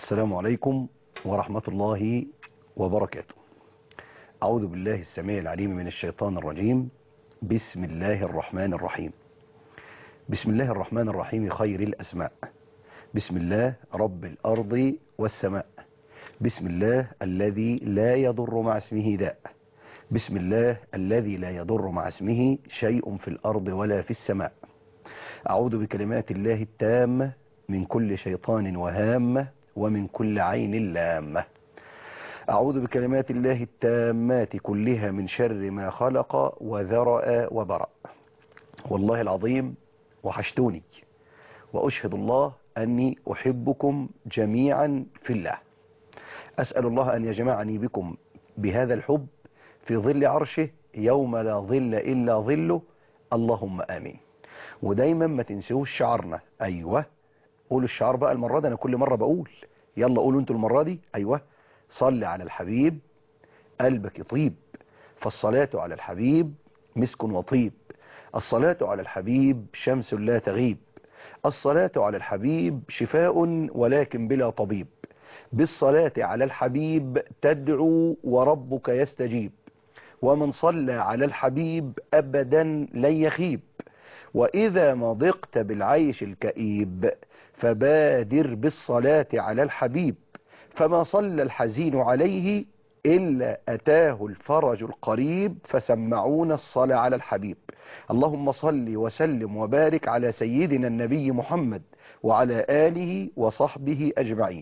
السلام عليكم ورحمة الله وبركاته أعوذ بالله السميع العليم من الشيطان الرجيم بسم الله الرحمن الرحيم بسم الله الرحمن الرحيم خير الأسماء بسم الله رب الأرض والسماء بسم الله الذي لا يضر مع اسمه داء بسم الله الذي لا يضر مع اسمه شيء في الأرض ولا في السماء أعوذ بكلمات الله التامة من كل شيطان وهامة ومن كل عين لامة أعوذ بكلمات الله التامات كلها من شر ما خلق وذرأ وبرأ والله العظيم وحشتوني وأشهد الله أني أحبكم جميعا في الله أسأل الله أن يجمعني بكم بهذا الحب في ظل عرشه يوم لا ظل إلا ظله اللهم آمين ودايما ما تنسوش شعرنا أيوة قولوا الشعار بقى المرة دي أنا كل مرة بقول يلا قولوا انتوا المرة دي أيوة صل على الحبيب قلبك يطيب فالصلاة على الحبيب مسك وطيب الصلاة على الحبيب شمس لا تغيب الصلاة على الحبيب شفاء ولكن بلا طبيب بالصلاة على الحبيب تدعو وربك يستجيب ومن صلى على الحبيب أبدا لن يخيب وإذا ما ضقت بالعيش الكئيب فبادر بالصلاة على الحبيب فما صلى الحزين عليه إلا أتاه الفرج القريب فسمعون الصلاة على الحبيب اللهم صل وسلم وبارك على سيدنا النبي محمد وعلى آله وصحبه أجمعين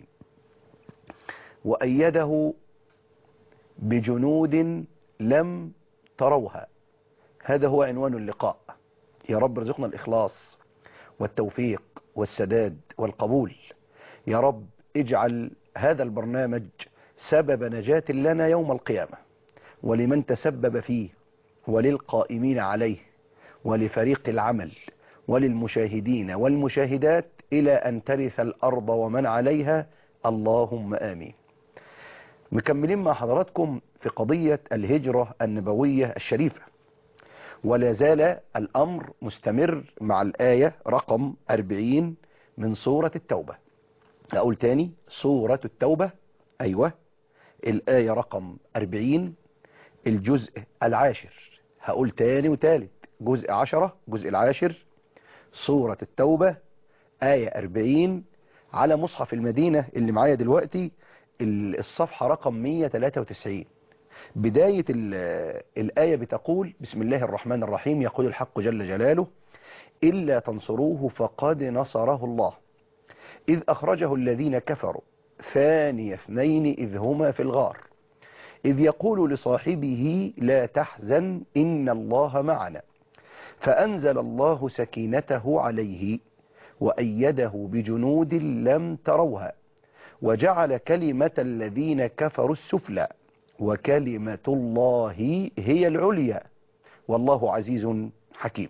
وأيده بجنود لم تروها هذا هو عنوان اللقاء يا رب ارزقنا الإخلاص والتوفيق والسداد والقبول يا رب اجعل هذا البرنامج سبب نجاة لنا يوم القيامة ولمن تسبب فيه وللقائمين عليه ولفريق العمل وللمشاهدين والمشاهدات إلى أن ترث الأرض ومن عليها اللهم آمين مكملين مع حضراتكم في قضية الهجرة النبوية الشريفة ولا زال الأمر مستمر مع الآية رقم 40 من سورة التوبة أقول تاني سورة التوبة أيوة الآية رقم 40 الجزء العاشر هقول تاني وتالت جزء عشرة جزء العاشر سورة التوبة آية 40 على مصحف المدينة اللي معايا دلوقتي الصفحة رقم 193 بداية الآية بتقول بسم الله الرحمن الرحيم يقول الحق جل جلاله إلا تنصروه فقد نصره الله إذ أخرجه الذين كفروا ثاني اثنين إذ هما في الغار إذ يقول لصاحبه لا تحزن إن الله معنا فأنزل الله سكينته عليه وأيده بجنود لم تروها وجعل كلمة الذين كفروا السفلى وكلمة الله هي العليا والله عزيز حكيم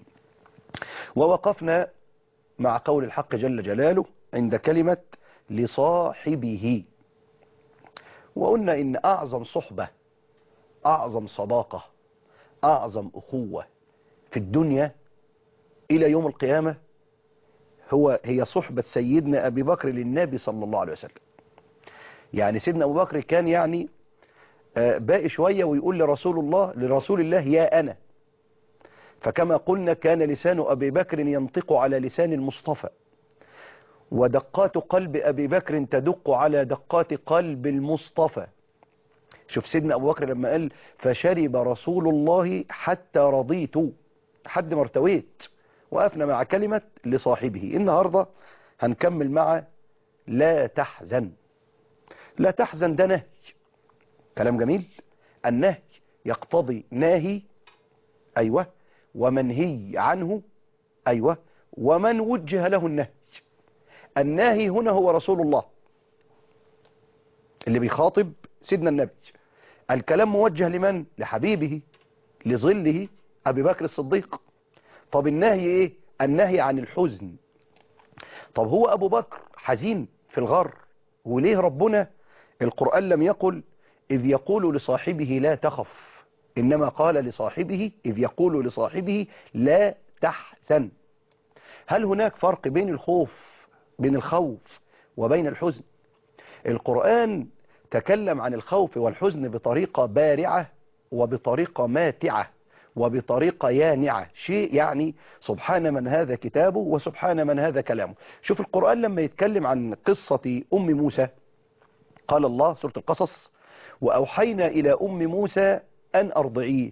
ووقفنا مع قول الحق جل جلاله عند كلمة لصاحبه وقلنا إن أعظم صحبة أعظم صداقة أعظم أخوة في الدنيا إلى يوم القيامة هو هي صحبة سيدنا أبي بكر للنبي صلى الله عليه وسلم يعني سيدنا أبو بكر كان يعني باقي شوية ويقول لرسول الله لرسول الله يا أنا فكما قلنا كان لسان أبي بكر ينطق على لسان المصطفى ودقات قلب أبي بكر تدق على دقات قلب المصطفى شوف سيدنا أبو بكر لما قال فشرب رسول الله حتى رضيت حد ما ارتويت وقفنا مع كلمة لصاحبه النهاردة هنكمل مع لا تحزن لا تحزن ده نهي كلام جميل النهي يقتضي ناهي أيوة ومنهي عنه أيوة ومن وجه له النهي الناهي هنا هو رسول الله اللي بيخاطب سيدنا النبي الكلام موجه لمن لحبيبه لظله أبي بكر الصديق طب النهي ايه النهي عن الحزن طب هو أبو بكر حزين في الغار وليه ربنا القرآن لم يقل إذ يقول لصاحبه لا تخف إنما قال لصاحبه إذ يقول لصاحبه لا تحزن هل هناك فرق بين الخوف بين الخوف وبين الحزن القرآن تكلم عن الخوف والحزن بطريقة بارعة وبطريقة ماتعة وبطريقة يانعة شيء يعني سبحان من هذا كتابه وسبحان من هذا كلامه شوف القرآن لما يتكلم عن قصة أم موسى قال الله سورة القصص وأوحينا إلى أم موسى أن أرضعيه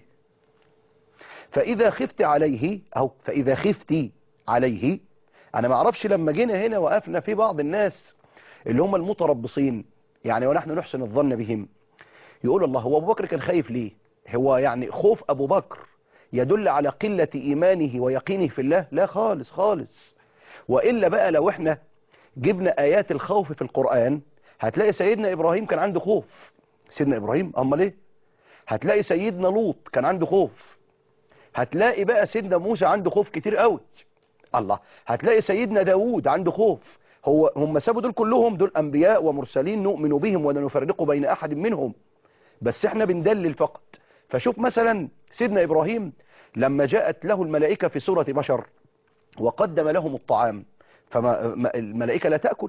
فإذا خفت عليه أو فإذا خفتي عليه أنا ما أعرفش لما جينا هنا وقفنا في بعض الناس اللي هم المتربصين يعني ونحن نحسن الظن بهم يقول الله هو أبو بكر كان خايف ليه هو يعني خوف أبو بكر يدل على قلة إيمانه ويقينه في الله لا خالص خالص وإلا بقى لو احنا جبنا آيات الخوف في القرآن هتلاقي سيدنا إبراهيم كان عنده خوف سيدنا إبراهيم أما ليه هتلاقي سيدنا لوط كان عنده خوف هتلاقي بقى سيدنا موسى عنده خوف كتير قوي الله هتلاقي سيدنا داوود عنده خوف هو هم سابوا دول كلهم دول أنبياء ومرسلين نؤمن بهم ولا نفرق بين أحد منهم بس احنا بندلل فقط فشوف مثلا سيدنا إبراهيم لما جاءت له الملائكة في سورة بشر وقدم لهم الطعام فالملائكة لا تأكل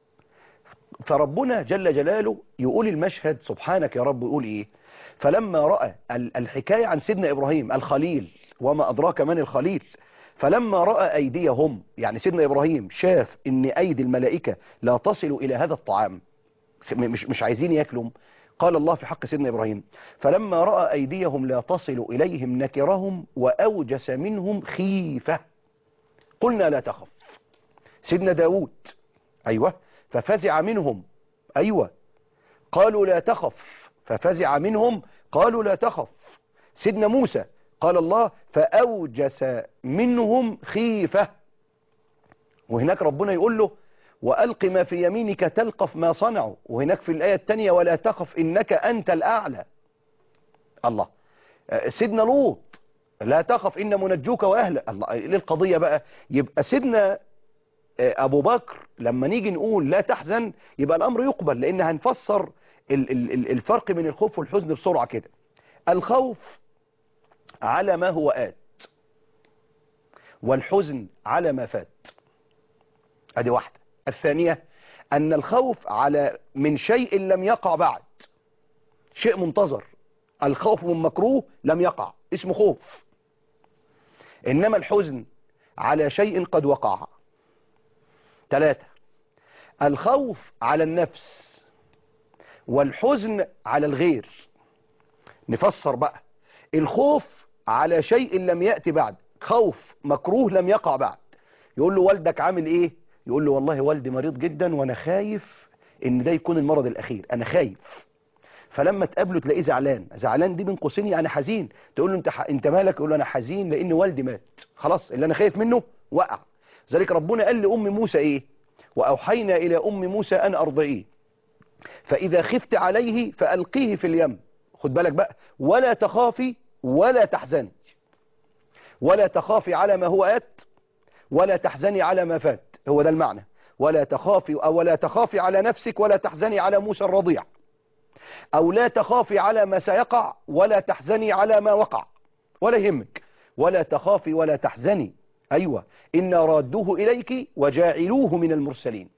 فربنا جل جلاله يقول المشهد سبحانك يا رب يقول ايه فلما رأى الحكاية عن سيدنا إبراهيم الخليل وما أدراك من الخليل فلما رأى أيديهم يعني سيدنا إبراهيم شاف ان أيدي الملائكة لا تصل إلى هذا الطعام مش, مش عايزين يأكلوا قال الله في حق سيدنا إبراهيم فلما رأى أيديهم لا تصل إليهم نكرهم وأوجس منهم خيفة قلنا لا تخف سيدنا داود أيوة ففزع منهم أيوة قالوا لا تخف ففزع منهم قالوا لا تخف سيدنا موسى قال الله فأوجس منهم خيفة وهناك ربنا يقول له وألق ما في يمينك تلقف ما صنعوا وهناك في الآية الثانية ولا تخف إنك أنت الأعلى الله سيدنا لوط لا تخف إن منجوك وأهله الله ليه القضية بقى يبقى سيدنا أبو بكر لما نيجي نقول لا تحزن يبقى الأمر يقبل لأن هنفسر الفرق بين الخوف والحزن بسرعة كده الخوف على ما هو آت والحزن على ما فات ادي واحدة الثانية أن الخوف على من شيء لم يقع بعد شيء منتظر الخوف من مكروه لم يقع اسمه خوف إنما الحزن على شيء قد وقع ثلاثة الخوف على النفس والحزن على الغير نفسر بقى الخوف على شيء لم يأتي بعد خوف مكروه لم يقع بعد يقول له والدك عامل ايه يقول له والله والدي مريض جدا وانا خايف ان ده يكون المرض الاخير انا خايف فلما تقابله تلاقيه زعلان زعلان دي بين قوسين يعني حزين تقول له انت ح... انت مالك يقول له انا حزين لان والدي مات خلاص اللي انا خايف منه وقع ذلك ربنا قال لام موسى ايه واوحينا الى ام موسى ان ارضعيه فاذا خفت عليه فالقيه في اليم خد بالك بقى ولا تخافي ولا تحزني ولا تخافي على ما هو ات ولا تحزني على ما فات هو ده المعنى ولا تخافي أو ولا تخافي على نفسك ولا تحزني على موسى الرضيع أو لا تخافي على ما سيقع ولا تحزني على ما وقع ولا يهمك ولا تخافي ولا تحزني أيوة إن رادوه إليك وجاعلوه من المرسلين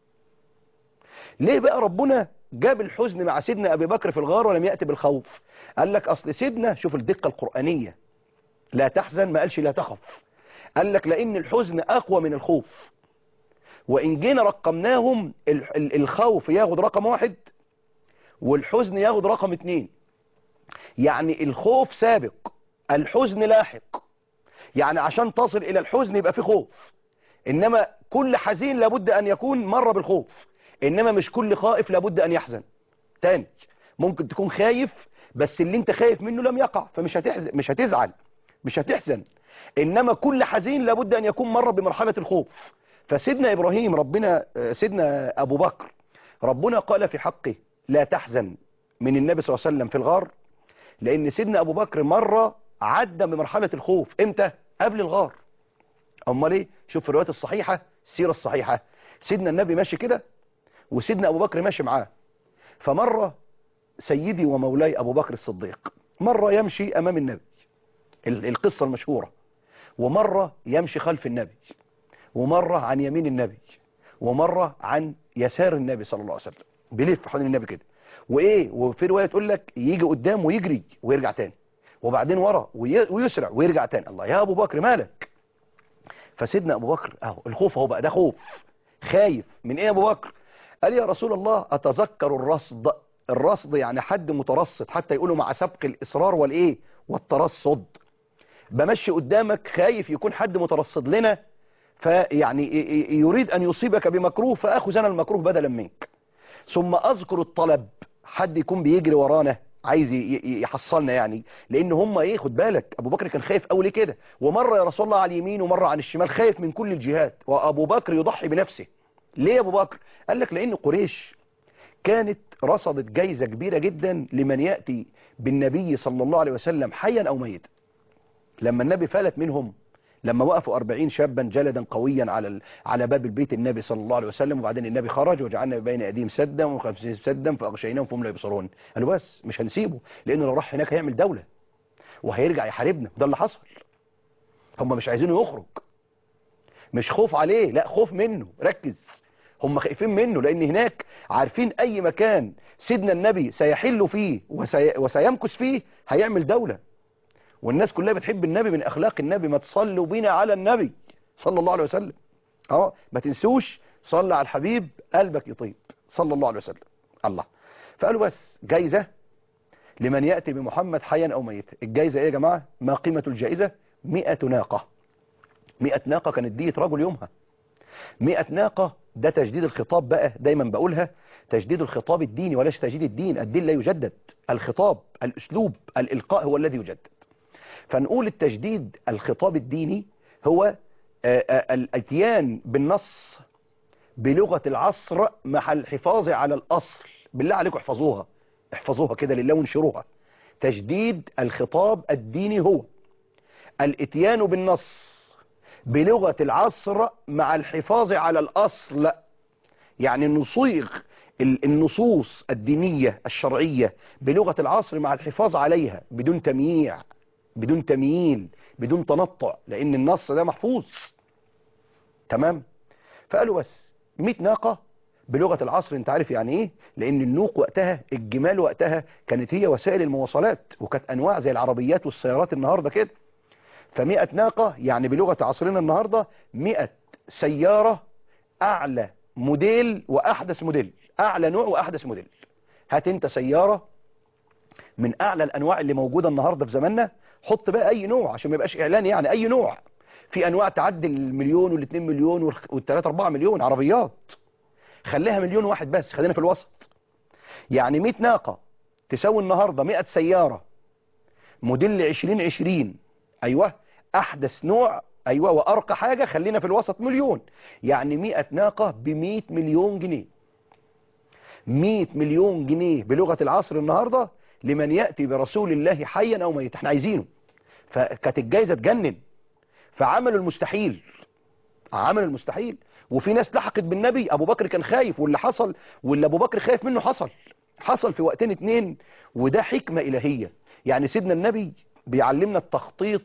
ليه بقى ربنا جاب الحزن مع سيدنا أبي بكر في الغار ولم يأتي بالخوف قال لك أصل سيدنا شوف الدقة القرآنية لا تحزن ما قالش لا تخف قال لك لأن الحزن أقوى من الخوف وإن جينا رقمناهم الخوف ياخد رقم واحد والحزن ياخد رقم اتنين يعني الخوف سابق الحزن لاحق يعني عشان تصل إلى الحزن يبقى في خوف إنما كل حزين لابد أن يكون مر بالخوف إنما مش كل خائف لابد أن يحزن تاني ممكن تكون خايف بس اللي انت خايف منه لم يقع فمش هتحزن مش هتزعل مش هتحزن إنما كل حزين لابد أن يكون مر بمرحلة الخوف فسيدنا إبراهيم ربنا سيدنا أبو بكر ربنا قال في حقه لا تحزن من النبي صلى الله عليه وسلم في الغار لأن سيدنا أبو بكر مرة عدى بمرحلة الخوف إمتى؟ قبل الغار أمال إيه؟ شوف في الروايات الصحيحة السيرة الصحيحة سيدنا النبي ماشي كده وسيدنا أبو بكر ماشي معاه فمرة سيدي ومولاي أبو بكر الصديق مرة يمشي أمام النبي القصة المشهورة ومرة يمشي خلف النبي ومرة عن يمين النبي ومرة عن يسار النبي صلى الله عليه وسلم بيلف حوالين النبي كده وايه وفي روايه تقول لك يجي قدام ويجري ويرجع تاني وبعدين ورا وي- ويسرع ويرجع تاني الله يا ابو بكر مالك فسيدنا ابو بكر اهو الخوف اهو بقى ده خوف خايف من ايه يا ابو بكر قال يا رسول الله اتذكر الرصد الرصد يعني حد مترصد حتى يقولوا مع سبق الاصرار والايه والترصد بمشي قدامك خايف يكون حد مترصد لنا فيعني ي- ي- يريد ان يصيبك بمكروه فاخذ انا المكروه بدلا منك ثم اذكر الطلب حد يكون بيجري ورانا عايز ي- ي- يحصلنا يعني لان هم ايه خد بالك ابو بكر كان خايف قوي ليه كده ومره يا رسول الله على اليمين ومره عن الشمال خايف من كل الجهات وابو بكر يضحي بنفسه ليه يا ابو بكر قال لك لان قريش كانت رصدت جايزه كبيره جدا لمن ياتي بالنبي صلى الله عليه وسلم حيا او ميتا لما النبي فلت منهم لما وقفوا أربعين شابا جلدا قويا على ال... على باب البيت النبي صلى الله عليه وسلم وبعدين النبي خرج وجعلنا بين أيديهم سدا وخمسين سدا فأغشيناهم فهم لا يبصرون قالوا بس مش هنسيبه لأنه لو راح هناك هيعمل دولة وهيرجع يحاربنا ده اللي حصل هم مش عايزينه يخرج مش خوف عليه لا خوف منه ركز هم خايفين منه لأن هناك عارفين أي مكان سيدنا النبي سيحل فيه وسي... وسيمكث فيه هيعمل دولة والناس كلها بتحب النبي من اخلاق النبي ما تصلوا بينا على النبي صلى الله عليه وسلم اه ما تنسوش صلى على الحبيب قلبك يطيب صلى الله عليه وسلم الله فقالوا بس جايزة لمن يأتي بمحمد حيا او ميتا الجايزة ايه يا جماعة ما قيمة الجائزة مئة ناقة مئة ناقة كانت دية رجل يومها مئة ناقة ده تجديد الخطاب بقى دايما بقولها تجديد الخطاب الديني وليس تجديد الدين الدين لا يجدد الخطاب الاسلوب الالقاء هو الذي يجدد فنقول التجديد الخطاب الديني هو آه، آه، الاتيان بالنص بلغة العصر مع الحفاظ على الأصل بالله عليكم احفظوها احفظوها كده لله وانشروها تجديد الخطاب الديني هو الاتيان بالنص بلغة العصر مع الحفاظ على الأصل يعني نصيغ ال- النصوص الدينية الشرعية بلغة العصر مع الحفاظ عليها بدون تمييع بدون تمييل بدون تنطع لأن النص ده محفوظ تمام فقالوا بس 100 ناقة بلغة العصر انت عارف يعني ايه لان النوق وقتها الجمال وقتها كانت هي وسائل المواصلات وكانت انواع زي العربيات والسيارات النهاردة كده فمئة ناقة يعني بلغة عصرنا النهاردة مئة سيارة اعلى موديل واحدث موديل اعلى نوع واحدث موديل هات انت سيارة من اعلى الانواع اللي موجودة النهاردة في زماننا حط بقى اي نوع عشان ما يبقاش اعلان يعني اي نوع في انواع تعدي المليون والاتنين مليون والخ- والتلاتة اربعة مليون عربيات خليها مليون واحد بس خلينا في الوسط يعني 100 ناقة تساوي النهاردة 100 سيارة موديل 2020 ايوه احدث نوع ايوه وارقى حاجة خلينا في الوسط مليون يعني 100 ناقة ب 100 مليون جنيه 100 مليون جنيه بلغة العصر النهاردة لمن يأتي برسول الله حيا او ميتا احنا عايزينه فكانت الجايزة تجنن فعملوا المستحيل عملوا المستحيل وفي ناس لحقت بالنبي ابو بكر كان خايف واللي حصل واللي ابو بكر خايف منه حصل حصل في وقتين اتنين وده حكمة الهية يعني سيدنا النبي بيعلمنا التخطيط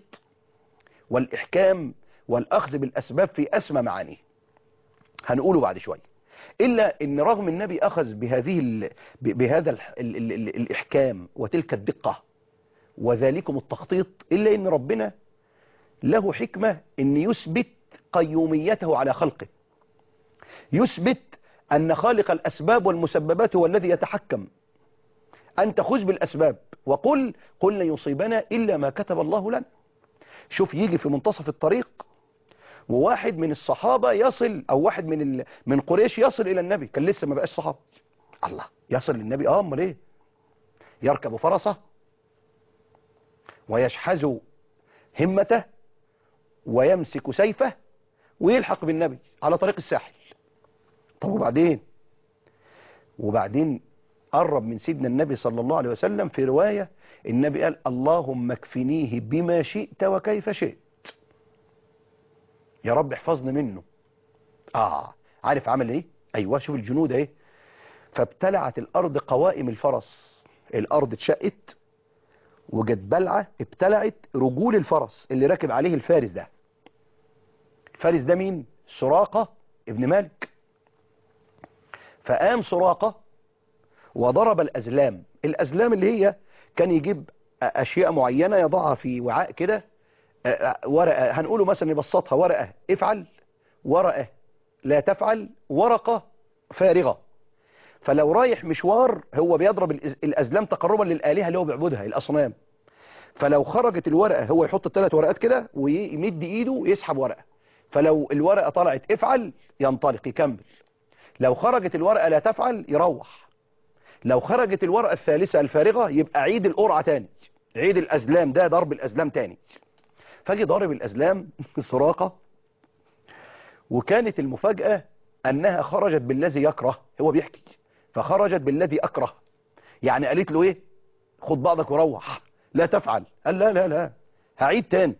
والاحكام والاخذ بالاسباب في اسمى معانيه هنقوله بعد شوية الا ان رغم النبي اخذ بهذه ال... ب- بهذا ال... ال... ال... ال... الاحكام وتلك الدقة وذلكم التخطيط الا ان ربنا له حكمة ان يثبت قيوميته على خلقه يثبت أن خالق الأسباب والمسببات هو الذي يتحكم أنت خذ بالأسباب وقل قل لن يصيبنا إلا ما كتب الله لنا شوف يجي في منتصف الطريق وواحد من الصحابة يصل أو واحد من ال... من قريش يصل إلى النبي كان لسه ما بقاش صحابة الله يصل للنبي اه امال ايه يركب فرسه ويشحذ همته ويمسك سيفه ويلحق بالنبي على طريق الساحل طب وبعدين وبعدين قرب من سيدنا النبي صلى الله عليه وسلم في رواية النبي قال اللهم اكفنيه بما شئت وكيف شئت يا رب احفظني منه اه عارف عمل ايه ايوه شوف الجنود ايه فابتلعت الارض قوائم الفرس الارض اتشقت وجت بلعة ابتلعت رجول الفرس اللي راكب عليه الفارس ده الفارس ده مين سراقة ابن مالك فقام سراقة وضرب الأزلام الأزلام اللي هي كان يجيب أشياء معينة يضعها في وعاء كده ورقة هنقوله مثلا يبسطها ورقة افعل ورقة لا تفعل ورقة فارغة فلو رايح مشوار هو بيضرب الأزلام تقربا للآلهة اللي هو بيعبدها الأصنام فلو خرجت الورقة هو يحط الثلاث ورقات كده ويمد ايده يسحب ورقة فلو الورقة طلعت افعل ينطلق يكمل لو خرجت الورقة لا تفعل يروح لو خرجت الورقة الثالثة الفارغة يبقى عيد القرعة تاني عيد الأزلام ده ضرب الأزلام تاني فاجي ضارب الأزلام سراقة وكانت المفاجأة أنها خرجت بالذي يكره هو بيحكي فخرجت بالذي أكره يعني قالت له إيه خد بعضك وروح لا تفعل قال لا لا لا هعيد تاني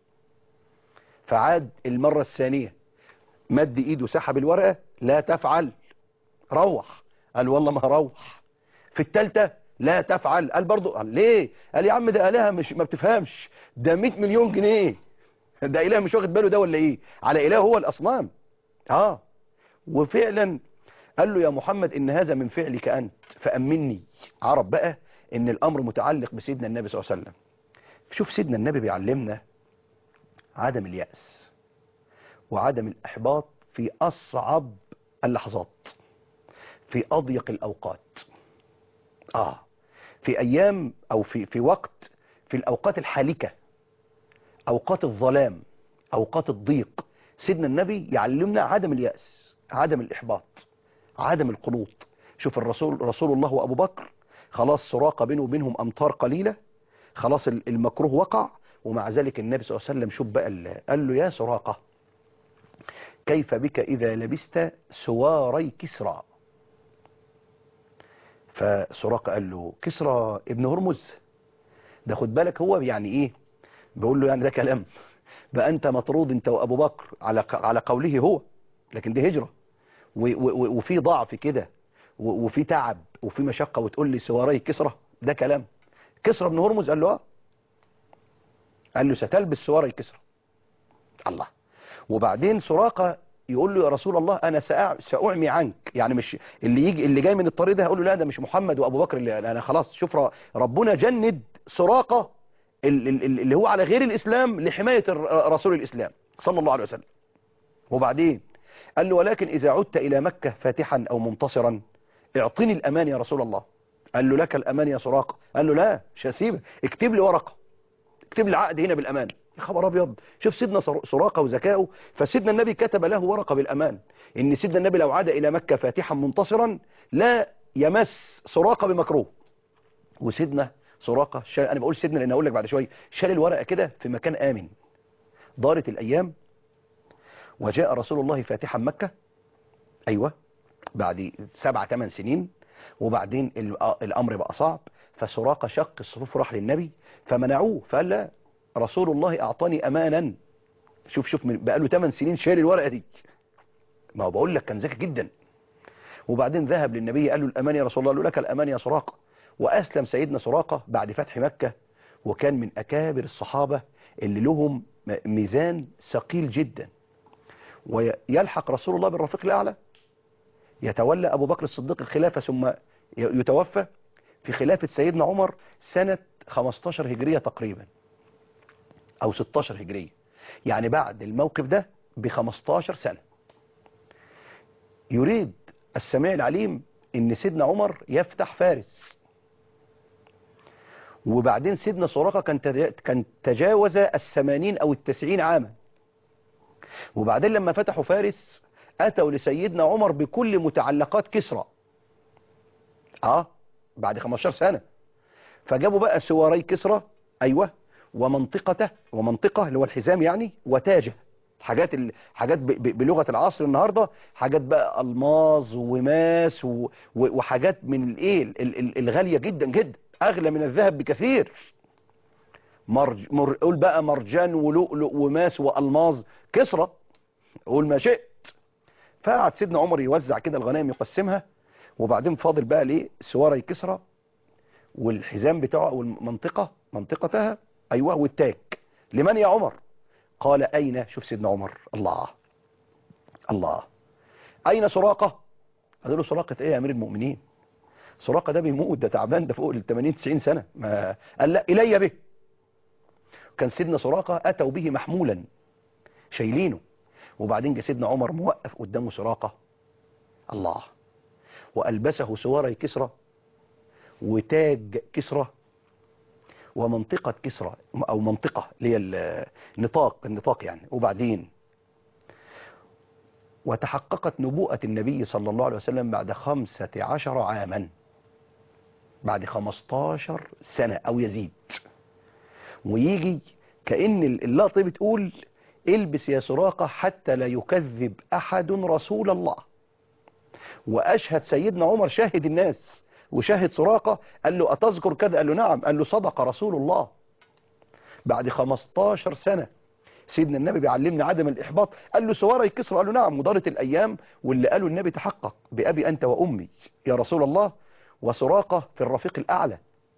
فعاد المرة الثانية مد ايده سحب الورقة لا تفعل روح قال والله ما هروح في التالتة لا تفعل قال برضو قال ليه قال يا عم ده آلهة مش ما بتفهمش ده 100 مليون جنيه ده إله مش واخد باله ده ولا ايه على إله هو الأصنام اه وفعلا قال له يا محمد إن هذا من فعلك أنت فأمني عرف بقى إن الأمر متعلق بسيدنا النبي صلى الله عليه وسلم شوف سيدنا النبي بيعلمنا عدم اليأس وعدم الإحباط في أصعب اللحظات في أضيق الأوقات آه في أيام أو في, في وقت في الأوقات الحالكة أوقات الظلام أوقات الضيق سيدنا النبي يعلمنا عدم اليأس عدم الإحباط عدم القنوط شوف الرسول رسول الله وأبو بكر خلاص سراقة بينه وبينهم أمطار قليلة خلاص المكروه وقع ومع ذلك النبي صلى الله عليه وسلم شوف بقى قال له يا سراقة كيف بك إذا لبست سواري كسرى فسراقة قال له كسرى ابن هرمز ده خد بالك هو يعني ايه بيقول له يعني ده كلام بقى انت مطرود انت وابو بكر على على قوله هو لكن دي هجرة وفي ضعف كده وفي تعب وفي مشقة وتقول لي سواري كسرى ده كلام كسرى ابن هرمز قال له اه قال له ستلبس سواري كسرى الله وبعدين سراقة يقول له يا رسول الله انا ساعمي عنك يعني مش اللي يجي اللي جاي من الطريق ده هقول له لا ده مش محمد وابو بكر اللي انا خلاص شوف ربنا جند سراقة اللي هو على غير الاسلام لحماية رسول الاسلام صلى الله عليه وسلم وبعدين قال له ولكن اذا عدت الى مكة فاتحا او منتصرا اعطني الامان يا رسول الله قال له لك الامان يا سراقة قال له لا مش هسيبك اكتب لي ورقة اكتب لي عقد هنا بالامان يا خبر ابيض شوف سيدنا سراقة وذكائه فسيدنا النبي كتب له ورقة بالامان ان سيدنا النبي لو عاد الى مكة فاتحا منتصرا لا يمس سراقة بمكروه وسيدنا سراقة شال انا بقول سيدنا لان اقول لك بعد شويه شال الورقة كده في مكان امن دارت الايام وجاء رسول الله فاتحا مكة ايوه بعد سبع ثمان سنين وبعدين الامر بقى صعب فسراقة شق الصفوف راح للنبي فمنعوه فقال لا رسول الله اعطاني امانا شوف شوف بقى له 8 سنين شال الورقه دي ما هو بقول لك كان ذكي جدا وبعدين ذهب للنبي قال له الامان يا رسول الله قال له لك الامان يا سراقه واسلم سيدنا سراقه بعد فتح مكه وكان من اكابر الصحابه اللي لهم ميزان ثقيل جدا ويلحق رسول الله بالرفيق الاعلى يتولى ابو بكر الصديق الخلافه ثم يتوفى في خلافه سيدنا عمر سنه 15 هجريه تقريبا او 16 هجرية يعني بعد الموقف ده ب 15 سنة يريد السميع العليم ان سيدنا عمر يفتح فارس وبعدين سيدنا سراقة كان كان تجاوز الثمانين او التسعين عاما وبعدين لما فتحوا فارس اتوا لسيدنا عمر بكل متعلقات كسرى اه بعد 15 سنة فجابوا بقى سواري كسرى ايوه ومنطقته ومنطقة اللي هو الحزام يعني وتاجه حاجات ال... حاجات ب... ب... بلغة العصر النهاردة حاجات بقى الماظ وماس و... و... وحاجات من الايه ال... ال... الغالية جدا جدا اغلى من الذهب بكثير مرج... مر... قول بقى مرجان ولؤلؤ وماس والماظ كسرى قول ما شئت فقعد سيدنا عمر يوزع كده الغنائم يقسمها وبعدين فاضل بقى ليه سواري كسرى والحزام بتاعه والمنطقة منطقتها أيوة والتاج لمن يا عمر قال أين شوف سيدنا عمر الله الله أين سراقة قال له سراقة إيه يا أمير المؤمنين سراقة ده بيموت ده تعبان ده فوق ال 80 90 سنة ما قال لا إلي به كان سيدنا سراقة أتوا به محمولا شايلينه وبعدين جه سيدنا عمر موقف قدامه سراقة الله وألبسه سواري كسرى وتاج كسرى ومنطقة كسرى أو منطقة اللي هي النطاق النطاق يعني وبعدين وتحققت نبوءة النبي صلى الله عليه وسلم بعد خمسة عشر عاما بعد خمستاشر سنة أو يزيد ويجي كأن اللقطة بتقول البس يا سراقة حتى لا يكذب أحد رسول الله وأشهد سيدنا عمر شاهد الناس وشاهد سراقة قال له أتذكر كذا قال له نعم قال له صدق رسول الله بعد 15 سنة سيدنا النبي بيعلمنا عدم الإحباط قال له سواري كسر قال له نعم مدارة الأيام واللي قاله النبي تحقق بأبي أنت وأمي يا رسول الله وسراقة في الرفيق الأعلى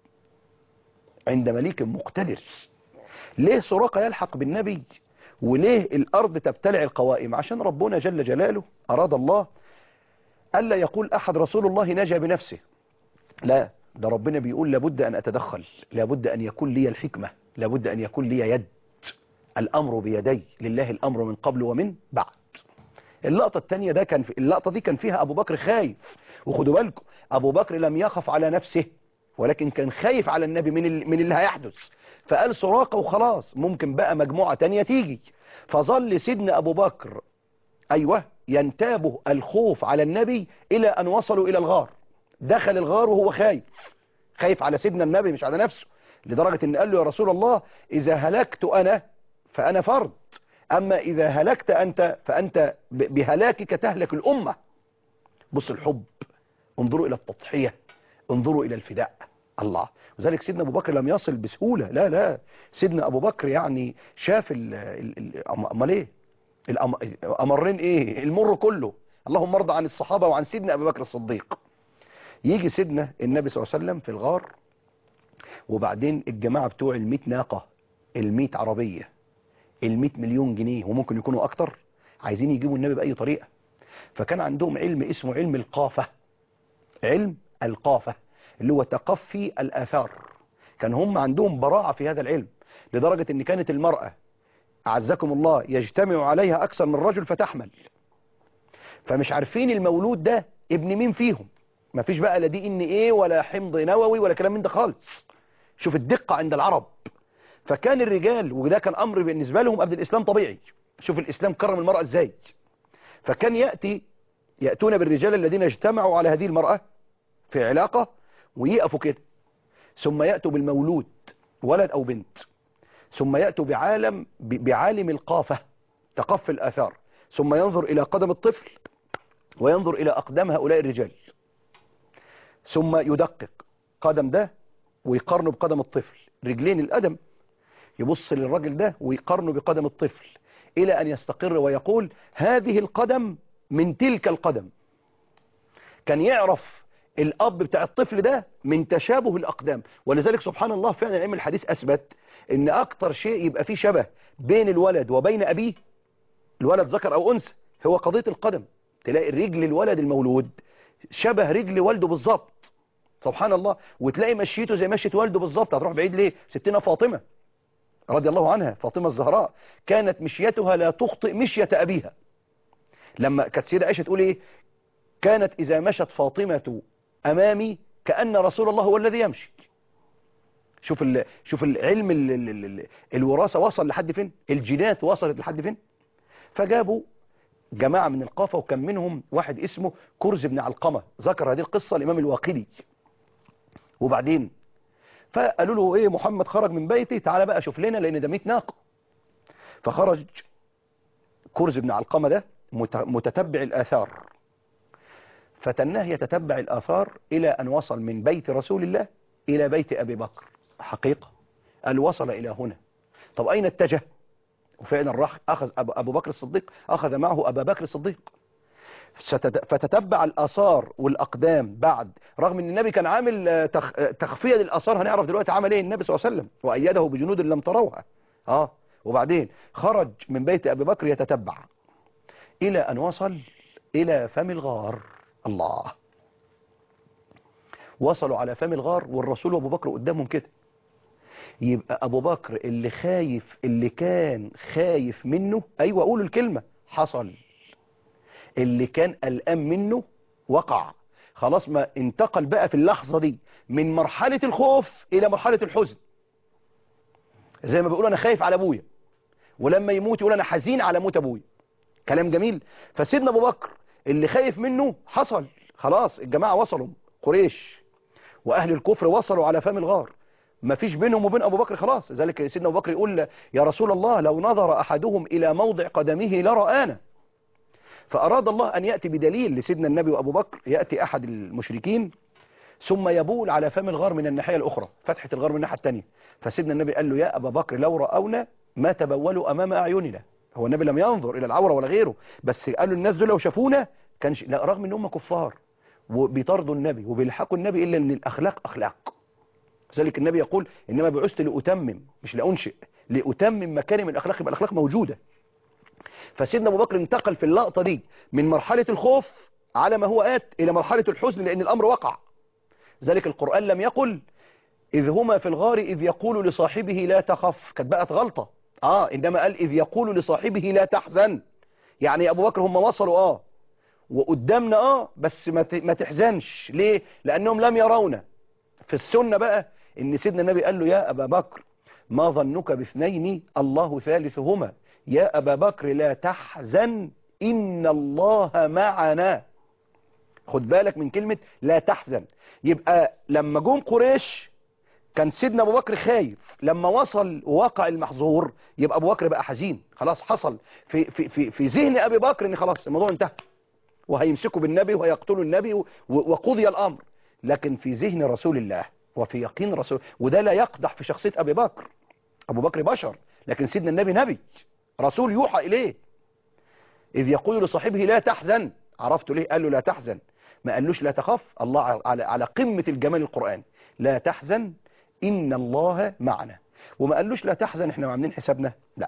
عند مليك مقتدر ليه سراقة يلحق بالنبي وليه الأرض تبتلع القوائم عشان ربنا جل جلاله أراد الله ألا يقول أحد رسول الله نجا بنفسه لا ده ربنا بيقول لابد أن أتدخل لابد أن يكون لي الحكمة لابد أن يكون لي يد الأمر بيدي لله الأمر من قبل ومن بعد اللقطة الثانية ده كان في اللقطة دي كان فيها أبو بكر خايف وخدوا بالكم أبو بكر لم يخف على نفسه ولكن كان خايف على النبي من ال... من اللي هيحدث فقال سراقة وخلاص ممكن بقى مجموعة تانية تيجي فظل سيدنا أبو بكر أيوه ينتابه الخوف على النبي إلى أن وصلوا إلى الغار دخل الغار وهو خايف خايف على سيدنا النبي مش على نفسه لدرجة ان قال له يا رسول الله اذا هلكت انا فانا فرد اما اذا هلكت انت فانت بهلاكك تهلك الامة بص الحب انظروا الى التضحية انظروا الى الفداء الله وذلك سيدنا ابو بكر لم يصل بسهولة لا لا سيدنا ابو بكر يعني شاف امال ايه الامرين ايه المر كله اللهم ارضى عن الصحابة وعن سيدنا ابو بكر الصديق يجي سيدنا النبي صلى الله عليه وسلم في الغار وبعدين الجماعة بتوع المئة ناقة المئة عربية المئة مليون جنيه وممكن يكونوا أكتر عايزين يجيبوا النبي بأي طريقة فكان عندهم علم اسمه علم القافة علم القافة اللي هو تقفي الآثار كان هم عندهم براعة في هذا العلم لدرجة ان كانت المرأة أعزكم الله يجتمع عليها أكثر من رجل فتحمل فمش عارفين المولود ده ابن مين فيهم ما فيش بقى لا دي ان ايه ولا حمض نووي ولا كلام من ده خالص شوف الدقة عند العرب فكان الرجال وده كان امر بالنسبة لهم قبل الاسلام طبيعي شوف الاسلام كرم المرأة ازاي فكان يأتي يأتون بالرجال الذين اجتمعوا على هذه المرأة في علاقة ويقفوا كده ثم يأتوا بالمولود ولد او بنت ثم يأتوا بعالم بعالم القافة تقف الآثار ثم ينظر إلى قدم الطفل وينظر إلى أقدام هؤلاء الرجال ثم يدقق قدم ده ويقارنه بقدم الطفل رجلين القدم يبص للراجل ده ويقارنه بقدم الطفل إلى أن يستقر ويقول هذه القدم من تلك القدم كان يعرف الأب بتاع الطفل ده من تشابه الأقدام ولذلك سبحان الله فعلا علم الحديث أثبت ان أكتر شيء يبقى فيه شبه بين الولد وبين أبيه الولد ذكر أو أنثى هو قضية القدم تلاقي رجل الولد المولود شبه رجل والده بالظبط سبحان الله وتلاقي مشيته زي مشية والده بالظبط هتروح بعيد ليه ستنا فاطمة رضي الله عنها فاطمة الزهراء كانت مشيتها لا تخطئ مشية أبيها لما كانت سيدة عائشة تقول ايه كانت إذا مشت فاطمة أمامي كأن رسول الله هو الذي يمشي شوف ال... شوف العلم ال... ال... ال... الوراثة وصل لحد فين الجينات وصلت لحد فين فجابوا جماعة من القافة وكان منهم واحد اسمه كرز بن علقمة ذكر هذه القصة الإمام الواقدي وبعدين فقالوا له ايه محمد خرج من بيتي تعالى بقى شوف لنا لان ده 100 ناقه فخرج كرز بن علقمة ده متتبع الآثار فتناه يتتبع الآثار إلى أن وصل من بيت رسول الله إلى بيت أبي بكر حقيقة قال وصل إلى هنا طب أين اتجه وفعلا راح أخذ أبو بكر الصديق أخذ معه أبا بكر الصديق فتتبع الآثار والأقدام بعد رغم أن النبي كان عامل تخفية للآثار هنعرف دلوقتي عمل إيه النبي صلى الله عليه وسلم وأيده بجنود لم تروها آه وبعدين خرج من بيت أبي بكر يتتبع إلى أن وصل إلى فم الغار الله وصلوا على فم الغار والرسول وابو بكر قدامهم كده يبقى ابو بكر اللي خايف اللي كان خايف منه ايوه قولوا الكلمة حصل اللي كان قلقان منه وقع خلاص ما انتقل بقى في اللحظة دي من مرحلة الخوف الى مرحلة الحزن زي ما بيقول انا خايف على ابويا ولما يموت يقول انا حزين على موت ابويا كلام جميل فسيدنا ابو بكر اللي خايف منه حصل خلاص الجماعة وصلوا قريش واهل الكفر وصلوا على فم الغار ما فيش بينهم وبين ابو بكر خلاص ذلك سيدنا ابو بكر يقول يا رسول الله لو نظر احدهم الى موضع قدمه لرآنا فاراد الله ان يأتي بدليل لسيدنا النبي وابو بكر يأتي احد المشركين ثم يبول على فم الغار من الناحية الاخرى فتحة الغار من الناحية الثانيه فسيدنا النبي قال له يا ابا بكر لو رأونا ما تبولوا امام اعيننا هو النبي لم ينظر الى العورة ولا غيره بس قالوا الناس دول لو شافونا كانش لا رغم ان هم كفار وبيطردوا النبي وبيلحقوا النبي الا ان الاخلاق اخلاق ذلك النبي يقول انما بعثت لاتمم مش لانشئ لاتمم مكارم الاخلاق يبقى الاخلاق موجوده فسيدنا ابو بكر انتقل في اللقطه دي من مرحله الخوف على ما هو ات الى مرحله الحزن لان الامر وقع ذلك القران لم يقل اذ هما في الغار اذ يقول لصاحبه لا تخف كانت بقت غلطه اه انما قال اذ يقول لصاحبه لا تحزن يعني ابو بكر هم وصلوا اه وقدامنا اه بس ما ما تحزنش ليه لانهم لم يرونا في السنة بقى ان سيدنا النبي قال له يا ابا بكر ما ظنك باثنين الله ثالثهما يا ابا بكر لا تحزن ان الله معنا خد بالك من كلمة لا تحزن يبقى لما جم قريش كان سيدنا ابو بكر خايف لما وصل وقع المحظور يبقى ابو بكر بقى حزين خلاص حصل في في في في ذهن ابي بكر ان خلاص الموضوع انتهى وهيمسكوا بالنبي وهيقتلوا النبي وقضي الامر لكن في ذهن رسول الله وفي يقين رسول وده لا يقدح في شخصية ابي بكر ابو بكر بشر لكن سيدنا النبي نبي رسول يوحى اليه اذ يقول لصاحبه لا تحزن عرفت ليه قال له لا تحزن ما قالوش لا تخف الله على على قمة الجمال القرآن لا تحزن إن الله معنا وما قالوش لا تحزن احنا عاملين حسابنا لا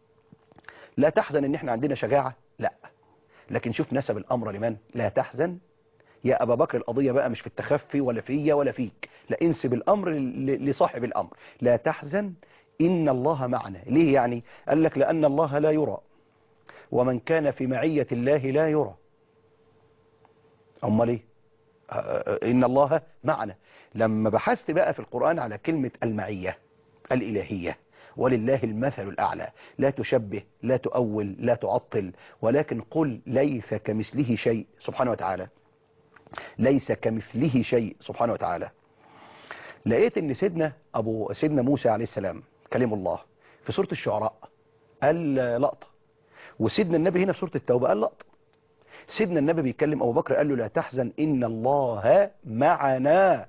لا تحزن ان احنا عندنا شجاعة لا لكن شوف نسب الامر لمن لا تحزن يا ابا بكر القضية بقى مش في التخفي ولا فيا ولا فيك لا انسب الامر لصاحب الامر لا تحزن ان الله معنا ليه يعني قال لك لان الله لا يرى ومن كان في معية الله لا يرى امال ايه ان الله معنا لما بحثت بقى في القرآن على كلمة المعية الإلهية ولله المثل الأعلى لا تشبه لا تؤول لا تعطل ولكن قل ليس كمثله شيء سبحانه وتعالى ليس كمثله شيء سبحانه وتعالى لقيت ان سيدنا ابو سيدنا موسى عليه السلام كلم الله في سورة الشعراء قال لقطة وسيدنا النبي هنا في سورة التوبة قال لقطة سيدنا النبي بيكلم ابو بكر قال له لا تحزن ان الله معنا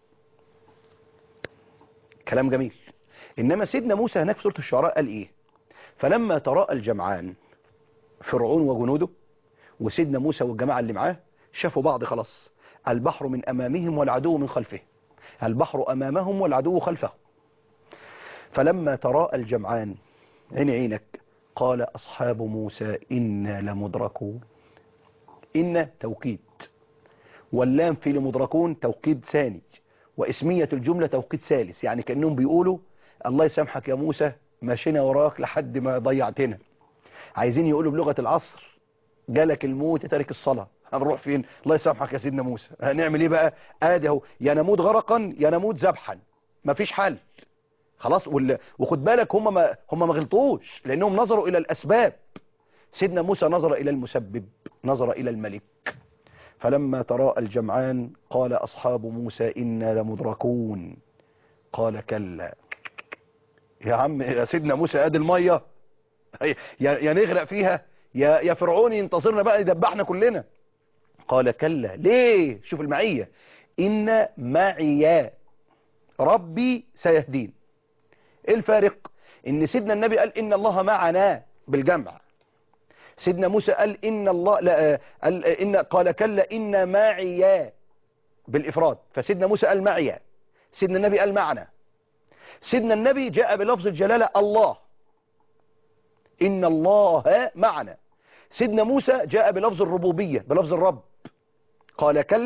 كلام جميل إنما سيدنا موسى هناك في سورة الشعراء قال إيه فلما تراءى الجمعان فرعون وجنوده وسيدنا موسى والجماعة اللي معاه شافوا بعض خلاص البحر من أمامهم والعدو من خلفه البحر أمامهم والعدو خلفه فلما تراءى الجمعان عين عينك قال أصحاب موسى إنا لمدركون إن توكيد واللام في لمدركون توكيد ثاني واسمية الجملة توقيت ثالث يعني كأنهم بيقولوا الله يسامحك يا موسى ماشينا وراك لحد ما ضيعتنا عايزين يقولوا بلغة العصر جالك الموت تارك الصلاة هنروح فين الله يسامحك يا سيدنا موسى هنعمل ايه بقى ادي اهو يا نموت غرقا يا نموت ذبحا مفيش حل خلاص وال... وخد بالك هم ما هم ما غلطوش لانهم نظروا الى الاسباب سيدنا موسى نظر الى المسبب نظر الى الملك فلما تراءى الجمعان قال أصحاب موسى إنا لمدركون قال كلا يا عم يا سيدنا موسى ادي المية يا, يا نغرق فيها يا, يا فرعون ينتصرنا بقى يدبحنا كلنا قال كلا ليه شوف المعية إن معي ربي سيهدين ايه الفارق ان سيدنا النبي قال إن الله معنا بالجمع سيدنا موسى قال إن الله لا قال إن قال كلا إن معي بالإفراد فسيدنا موسى قال معي سيدنا النبي قال معنا سيدنا النبي جاء بلفظ الجلالة الله إن الله معنا سيدنا موسى جاء بلفظ الربوبية بلفظ الرب قال كلا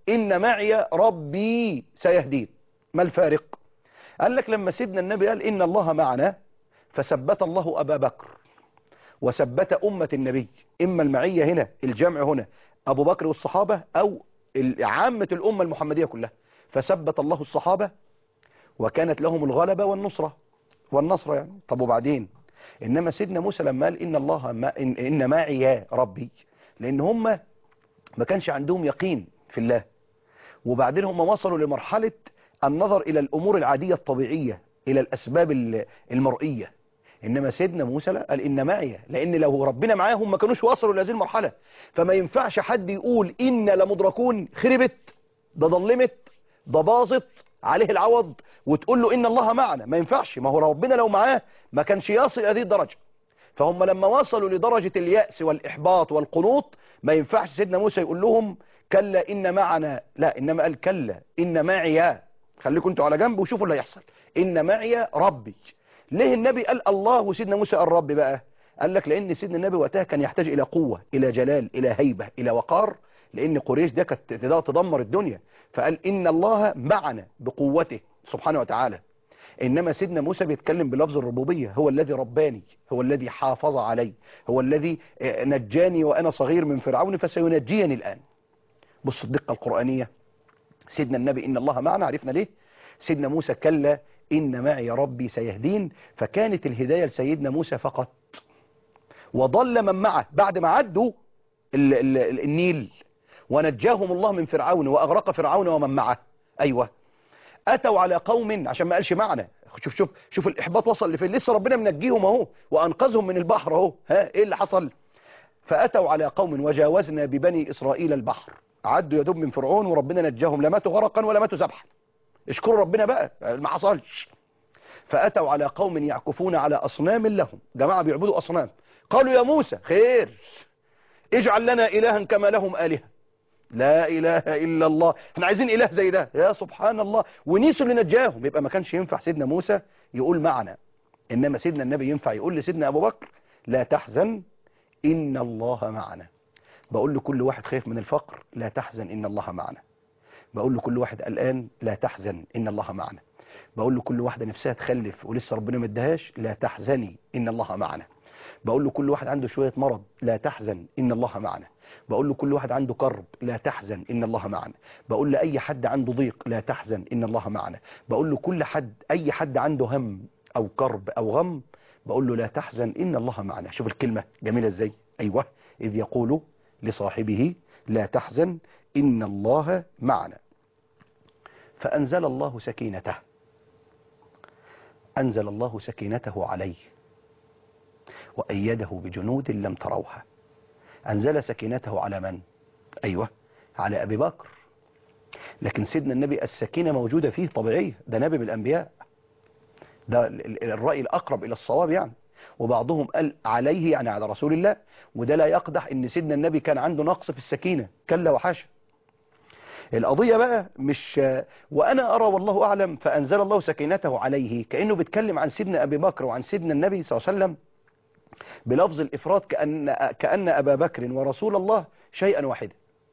إن معي ربي سيهدين ما الفارق قال لك لما سيدنا النبي قال إن الله معنا فثبت الله أبا بكر وثبت أمة النبي إما المعية هنا الجمع هنا أبو بكر والصحابة أو عامة الأمة المحمدية كلها فثبت الله الصحابة وكانت لهم الغلبة والنصرة والنصر يعني طب وبعدين إنما سيدنا موسى لما قال إن الله ما إن, إن معي يا ربي لأن هم ما كانش عندهم يقين في الله وبعدين هم وصلوا لمرحلة النظر إلى الأمور العادية الطبيعية إلى الأسباب المرئية إنما سيدنا موسى لا قال إن معي لأن لو ربنا معاهم ما كانوش وصلوا لهذه المرحلة فما ينفعش حد يقول إن لمدركون خربت ده ضلمت ده باظت عليه العوض وتقول له إن الله معنا ما ينفعش ما هو ربنا لو معاه ما كانش يصل هذه الدرجة فهم لما وصلوا لدرجة اليأس والإحباط والقنوط ما ينفعش سيدنا موسى يقول لهم كلا إن معنا لا إنما قال كلا إن معي خليكم انتوا على جنب وشوفوا اللي هيحصل إن معي ربي ليه النبي قال الله وسيدنا موسى قال رب بقى قال لك لأن سيدنا النبي وقتها كان يحتاج إلى قوة إلى جلال إلى هيبة إلى وقار لأن قريش ده كانت تدمر الدنيا فقال إن الله معنا بقوته سبحانه وتعالى إنما سيدنا موسى بيتكلم بلفظ الربوبية هو الذي رباني هو الذي حافظ علي هو الذي نجاني وأنا صغير من فرعون فسينجيني الآن بص الدقة القرآنية سيدنا النبي إن الله معنا عرفنا ليه سيدنا موسى كلا إن معي ربي سيهدين فكانت الهداية لسيدنا موسى فقط وضل من معه بعد ما عدوا ال ال النيل ونجاهم الله من فرعون وأغرق فرعون ومن معه أيوة أتوا على قوم عشان ما قالش معنا شوف شوف شوف الإحباط وصل لفين لسه ربنا منجيهم اهو وأنقذهم من البحر اهو ها إيه اللي حصل فأتوا على قوم وجاوزنا ببني إسرائيل البحر عدوا يدوب من فرعون وربنا نجاهم لا ماتوا غرقا ولا ماتوا ذبحا اشكروا ربنا بقى ما حصلش فأتوا على قوم يعكفون على أصنام لهم جماعة بيعبدوا أصنام قالوا يا موسى خير اجعل لنا إلها كما لهم آلهة لا إله إلا الله احنا عايزين إله زي ده يا سبحان الله ونيسوا اللي نجاهم يبقى ما كانش ينفع سيدنا موسى يقول معنا إنما سيدنا النبي ينفع يقول لسيدنا أبو بكر لا تحزن إن الله معنا بقول لكل واحد خايف من الفقر لا تحزن إن الله معنا بقول لكل واحد قلقان لا تحزن إن الله معنا بقول لكل واحدة نفسها تخلف ولسه ربنا ما ادهاش لا تحزني إن الله معنا بقول لكل واحد عنده شوية مرض لا تحزن إن الله معنا بقول لكل واحد عنده كرب لا تحزن إن الله معنا بقول لأي حد عنده ضيق لا تحزن إن الله معنا بقول لكل حد أي حد عنده هم أو كرب أو غم بقول له لا تحزن إن الله معنا شوف الكلمة جميلة إزاي أيوة إذ يقول لصاحبه لا تحزن إن الله معنا فأنزل الله سكينته أنزل الله سكينته عليه وأيده بجنود لم تروها أنزل سكينته على من؟ أيوة على أبي بكر لكن سيدنا النبي السكينة موجودة فيه طبيعية ده نبي من الأنبياء ده الرأي الأقرب إلى الصواب يعني وبعضهم قال عليه يعني على رسول الله وده لا يقدح ان سيدنا النبي كان عنده نقص في السكينة كلا وحاشا القضية بقى مش وأنا أرى والله أعلم فأنزل الله سكينته عليه كأنه بيتكلم عن سيدنا أبي بكر وعن سيدنا النبي صلى الله عليه وسلم بلفظ الإفراد كأن, كأن أبا بكر ورسول الله شيئا واحدا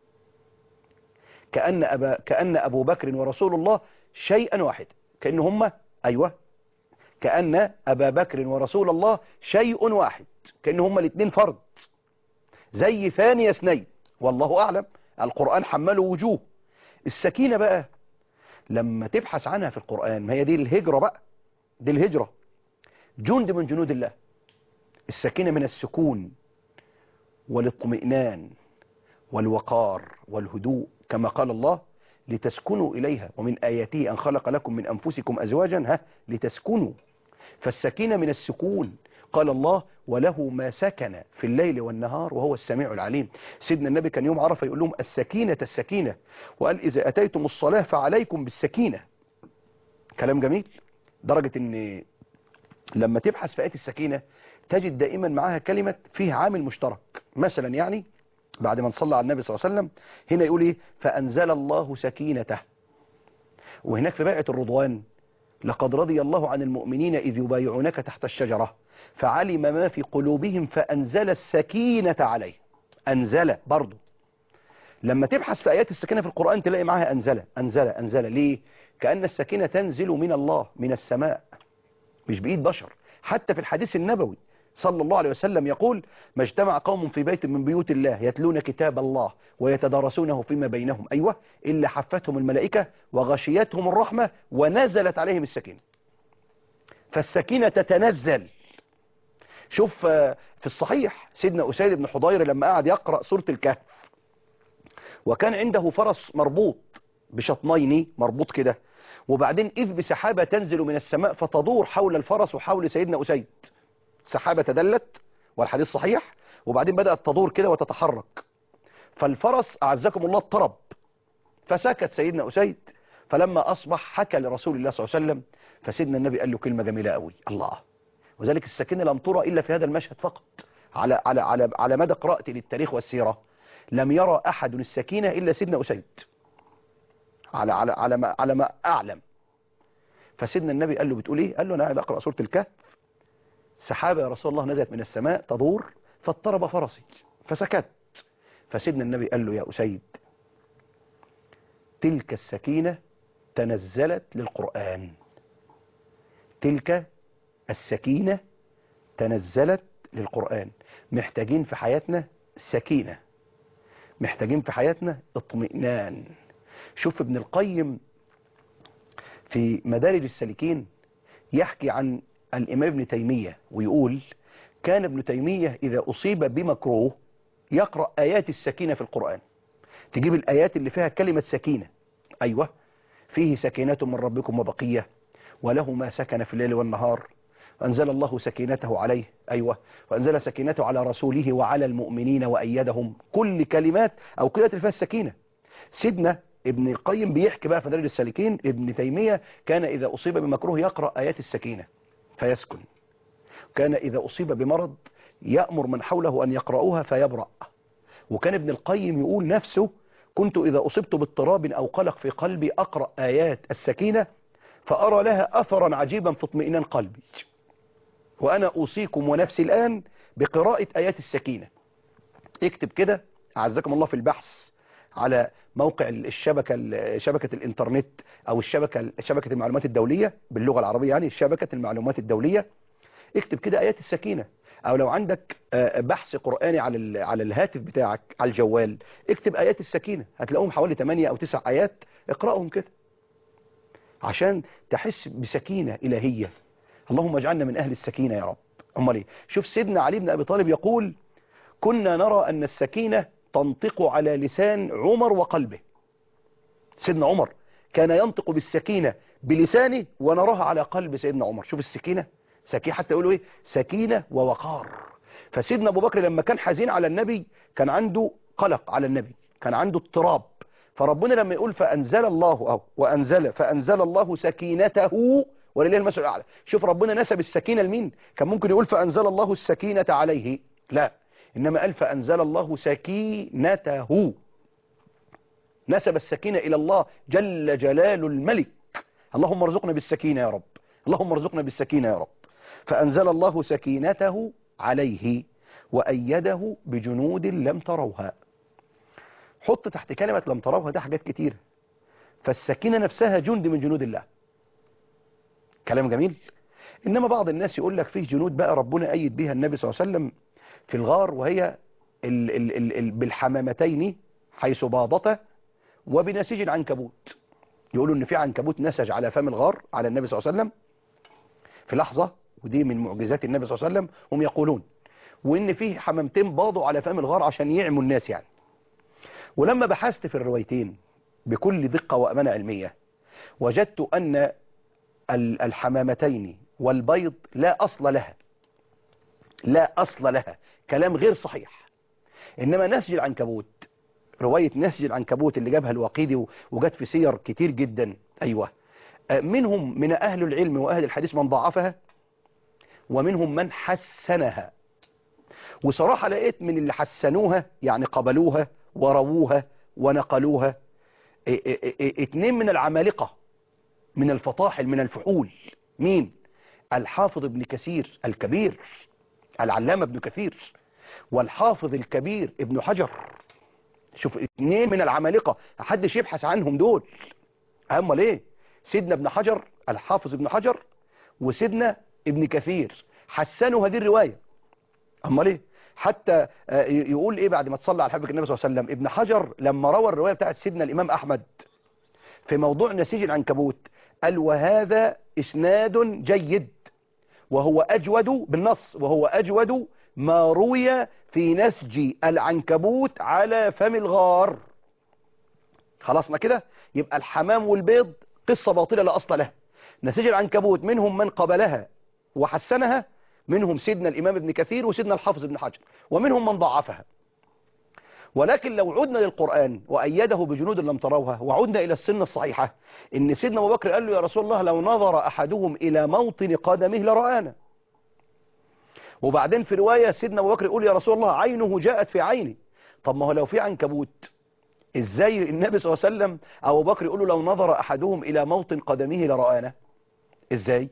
كأن, أبا كأن أبو بكر ورسول الله شيئا واحدا كأن هم أيوة كأن أبا بكر ورسول الله شيء واحد كأن هم الاثنين فرد زي ثاني اثنين والله أعلم القرآن حمله وجوه السكينة بقى لما تبحث عنها في القرآن ما هي دي الهجرة بقى دي الهجرة جند من جنود الله السكينة من السكون والاطمئنان والوقار والهدوء كما قال الله لتسكنوا إليها ومن آياته أن خلق لكم من أنفسكم أزواجا ها لتسكنوا فالسكينة من السكون قال الله وله ما سكن في الليل والنهار وهو السميع العليم سيدنا النبي كان يوم عرفة يقول لهم السكينة السكينة وقال إذا أتيتم الصلاة فعليكم بالسكينة كلام جميل درجة ان لما تبحث في آية السكينة تجد دائما معها كلمة فيها عامل مشترك مثلا يعني بعد ما نصلى على النبي صلى الله عليه وسلم هنا يقول ايه فأنزل الله سكينته وهناك في بيعة الرضوان لقد رضي الله عن المؤمنين إذ يبايعونك تحت الشجرة فعلم ما في قلوبهم فأنزل السكينة عليه أنزل برضه لما تبحث في آيات السكينة في القرآن تلاقي معاها أنزلة أنزلة أنزلة ليه كأن السكينة تنزل من الله من السماء مش بإيد بشر حتى في الحديث النبوي صلى الله عليه وسلم يقول ما اجتمع قوم في بيت من بيوت الله يتلون كتاب الله ويتدارسونه فيما بينهم أيوة إلا حفتهم الملائكة وغشيتهم الرحمة ونزلت عليهم السكينة فالسكينة تتنزل شوف في الصحيح سيدنا أسيد بن حضير لما قعد يقرأ سورة الكهف وكان عنده فرس مربوط بشطنين مربوط كده وبعدين إذ بسحابة تنزل من السماء فتدور حول الفرس وحول سيدنا أسيد سحابة تدلت والحديث صحيح وبعدين بدأت تدور كده وتتحرك فالفرس أعزكم الله اضطرب فسكت سيدنا أسيد فلما أصبح حكى لرسول الله صلى الله عليه وسلم فسيدنا النبي قال له كلمة جميلة قوي الله وذلك السكينة لم ترى إلا في هذا المشهد فقط على على على على مدى قراءتي للتاريخ والسيرة لم يرى أحد السكينة إلا سيدنا أسيد على على على ما على ما أعلم فسيدنا النبي قال له بتقول إيه؟ قال له أنا قاعد أقرأ سورة الكهف سحابة يا رسول الله نزلت من السماء تدور فاضطرب فرسي فسكت فسيدنا النبي قال له يا أسيد تلك السكينة تنزلت للقرآن تلك السكينة تنزلت للقرآن محتاجين في حياتنا سكينة محتاجين في حياتنا اطمئنان شوف ابن القيم في مدارج السالكين يحكي عن الإمام ابن تيمية ويقول كان ابن تيمية إذا أصيب بمكروه يقرأ آيات السكينة في القرآن تجيب الآيات اللي فيها كلمة سكينة أيوة فيه سكينة من ربكم وبقية وله ما سكن في الليل والنهار وأنزل الله سكينته عليه أيوة وأنزل سكينته على رسوله وعلى المؤمنين وأيدهم كل كلمات أو كلمات اللي فيها السكينة سيدنا ابن القيم بيحكي بقى في مدارج السالكين ابن تيمية كان إذا أصيب بمكروه يقرأ آيات السكينة فيسكن كان إذا أصيب بمرض يأمر من حوله أن يقرأوها فيبرأ وكان ابن القيم يقول نفسه كنت إذا أصبت باضطراب أو قلق في قلبي أقرأ آيات السكينة فأرى لها أثرا عجيبا في اطمئنان قلبي وأنا أوصيكم ونفسي الآن بقراءة آيات السكينة اكتب كده أعزكم الله في البحث على موقع الشبكة شبكة الانترنت او الشبكة شبكة المعلومات الدولية باللغة العربية يعني شبكة المعلومات الدولية اكتب كده ايات السكينة او لو عندك بحث قرآني على على الهاتف بتاعك على الجوال اكتب ايات السكينة هتلاقوهم حوالي 8 او 9 ايات اقرأهم كده عشان تحس بسكينة الهية اللهم اجعلنا من اهل السكينة يا رب امال ايه شوف سيدنا علي بن ابي طالب يقول كنا نرى ان السكينة تنطق على لسان عمر وقلبه سيدنا عمر كان ينطق بالسكينة بلسانه ونراها على قلب سيدنا عمر شوف السكينة سكينة حتى يقولوا ايه سكينة ووقار فسيدنا ابو بكر لما كان حزين على النبي كان عنده قلق على النبي كان عنده اضطراب فربنا لما يقول فأنزل الله أو وأنزل فأنزل الله سكينته ولله المثل الأعلى شوف ربنا نسب السكينة لمين كان ممكن يقول فأنزل الله السكينة عليه لا إنما قال فأنزل الله سكينته نسب السكينة إلى الله جل جلال الملك اللهم ارزقنا بالسكينة يا رب اللهم ارزقنا بالسكينة يا رب فأنزل الله سكينته عليه وأيده بجنود لم تروها حط تحت كلمة لم تروها ده حاجات كتير فالسكينة نفسها جند من جنود الله كلام جميل إنما بعض الناس يقول لك فيه جنود بقى ربنا أيد بها النبي صلى الله عليه وسلم في الغار وهي ال ال ال ال بالحمامتين حيث باضتا وبنسيج العنكبوت يقولوا ان في عنكبوت نسج على فم الغار على النبي صلى الله عليه وسلم في لحظة ودي من معجزات النبي صلى الله عليه وسلم هم يقولون وان في حمامتين باضوا على فم الغار عشان يعموا الناس يعني ولما بحثت في الروايتين بكل دقة وأمانة علمية وجدت أن الحمامتين والبيض لا أصل لها لا أصل لها كلام غير صحيح إنما نسج العنكبوت رواية نسج العنكبوت اللي جابها الوقيدي وجت في سير كتير جدا أيوة منهم من أهل العلم وأهل الحديث من ضعفها ومنهم من حسنها وصراحة لقيت من اللي حسنوها يعني قبلوها ورووها ونقلوها اتنين من العمالقة من الفطاحل من الفحول مين الحافظ ابن كثير الكبير العلامة ابن كثير والحافظ الكبير ابن حجر شوف اتنين من العمالقة محدش يبحث عنهم دول امال ايه سيدنا ابن حجر الحافظ ابن حجر وسيدنا ابن كثير حسنوا هذه الرواية امال ايه حتى آه، ي- يقول ايه بعد ما تصلى على حبيبك النبي صلى الله عليه وسلم ابن حجر لما روى الرواية بتاعت سيدنا الامام احمد في موضوع نسيج العنكبوت قال وهذا اسناد جيد وهو اجود بالنص وهو اجود ما روي في نسج العنكبوت على فم الغار خلصنا كده يبقى الحمام والبيض قصة باطلة لا أصل لها نسيج العنكبوت منهم من قبلها وحسنها منهم سيدنا الإمام ابن كثير وسيدنا الحافظ ابن حجر ومنهم من ضعفها ولكن لو عدنا للقرآن وأيده بجنود لم تروها وعدنا إلى السنة الصحيحة إن سيدنا أبو بكر قال له يا رسول الله لو نظر أحدهم إلى موطن قدمه لرآنا وبعدين في رواية سيدنا أبو بكر يقول يا رسول الله عينه جاءت في عيني طب ما هو لو في عنكبوت ازاي النبي صلى الله عليه وسلم ابو بكر يقول له لو نظر احدهم الى موطن قدمه لرآنا ازاي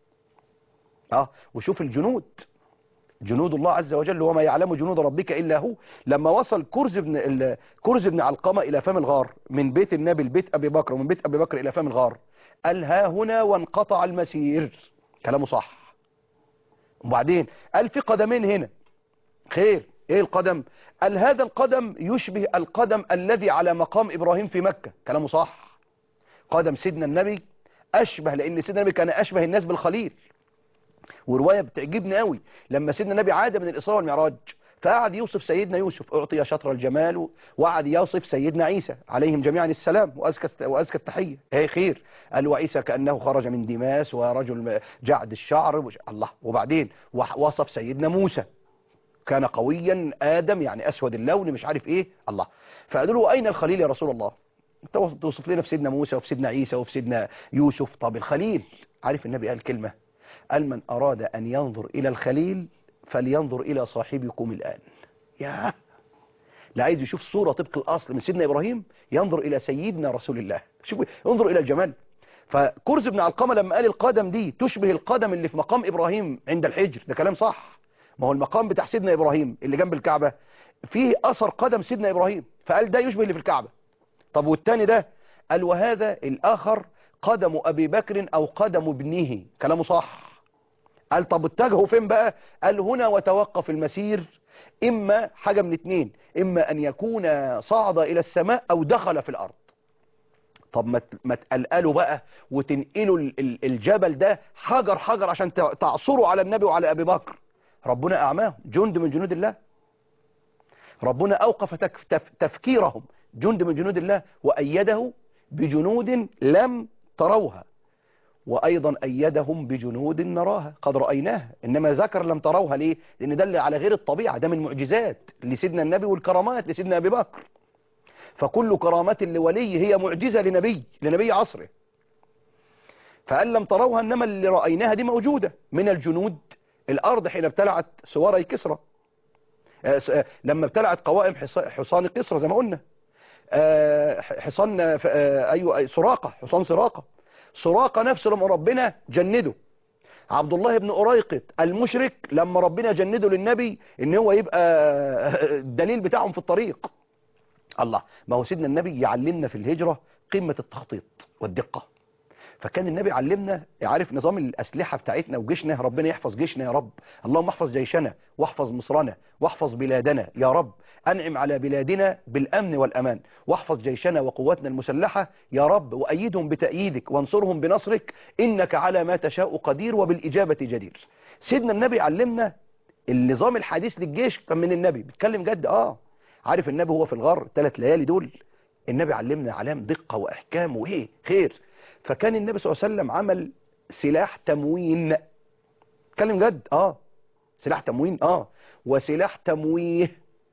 اه وشوف الجنود جنود الله عز وجل وما يعلم جنود ربك الا هو لما وصل كرز ابن ال- كرز ابن علقمه الى فم الغار من بيت النبي لبيت ابي بكر ومن بيت ابي بكر الى فم الغار قال ها هنا وانقطع المسير كلامه صح وبعدين قال في قدمين هنا خير ايه القدم قال هذا القدم يشبه القدم الذي على مقام ابراهيم في مكة كلامه صح قدم سيدنا النبي اشبه لان سيدنا النبي كان اشبه الناس بالخليل ورواية بتعجبني قوي لما سيدنا النبي عاد من الاسراء والمعراج فقعد يوصف سيدنا يوسف اعطي شطر الجمال وقعد يوصف سيدنا عيسى عليهم جميعا السلام وازكى وازكى التحيه ايه خير قال وعيسى كانه خرج من دماس ورجل جعد الشعر وش- الله وبعدين وح- وصف سيدنا موسى كان قويا آدم يعني أسود اللون مش عارف إيه الله فقالوا له أين الخليل يا رسول الله انت توصف لنا في سيدنا موسى وفي سيدنا عيسى وفي سيدنا يوسف طب الخليل عارف النبي قال كلمة قال من أراد أن ينظر إلى الخليل فلينظر إلى صاحبكم الآن يا لا عايز يشوف صورة طبق الأصل من سيدنا إبراهيم ينظر إلى سيدنا رسول الله شوفوا انظر إلى الجمال فكرز بن علقمة لما قال القدم دي تشبه القدم اللي في مقام إبراهيم عند الحجر ده كلام صح ما هو المقام بتاع سيدنا إبراهيم اللي جنب الكعبة فيه أثر قدم سيدنا إبراهيم فقال ده يشبه اللي في الكعبة طب والتاني ده قال وهذا الآخر قدم أبي بكر أو قدم ابنه كلامه صح قال طب اتجهوا فين بقى قال هنا وتوقف المسير إما حاجة من اتنين إما أن يكون صعد إلى السماء أو دخل في الأرض طب ما ت- ما تقلقلوا بقى وتنقلوا ال- ال- الجبل ده حجر حجر عشان تع- تعصروا على النبي وعلى أبي بكر ربنا أعماهم جند من جنود الله ربنا أوقف تك- تف- تفكيرهم جند من جنود الله وأيده بجنود لم تروها وأيضا أيدهم بجنود نراها قد رأيناها إنما ذكر لم تروها ليه لأن ده اللي على غير الطبيعة ده من معجزات لسيدنا النبي والكرامات لسيدنا أبي بكر فكل كرامات لولي هي معجزة لنبي لنبي عصره فقال لم تروها إنما اللي رأيناها دي موجودة من الجنود الأرض حين ابتلعت سواري كسرى آه، س- آه، لما ابتلعت قوائم حص- حصان قسرى زي ما قلنا آه، ح- حصان آه، ف- آه، أيوة أي- سراقة حصان سراقة سراقة نفسه لما ربنا جنده عبد الله بن أريقط المشرك لما ربنا جنده للنبي ان هو يبقى الدليل بتاعهم في الطريق الله ما هو سيدنا النبي يعلمنا في الهجرة قمة التخطيط والدقة فكان النبي علمنا عارف نظام الأسلحة بتاعتنا وجيشنا ربنا يحفظ جيشنا يا رب اللهم احفظ جيشنا واحفظ مصرنا واحفظ بلادنا يا رب أنعم على بلادنا بالأمن والأمان واحفظ جيشنا وقواتنا المسلحة يا رب وأيدهم بتأييدك وانصرهم بنصرك إنك على ما تشاء قدير وبالإجابة جدير سيدنا النبي علمنا النظام الحديث للجيش كان من النبي بيتكلم جد اه عارف النبي هو في الغار ثلاث ليالي دول النبي علمنا علام دقة وإحكام وإيه خير فكان النبي صلى الله عليه وسلم عمل سلاح تموين اتكلم جد اه سلاح تموين اه وسلاح تمويه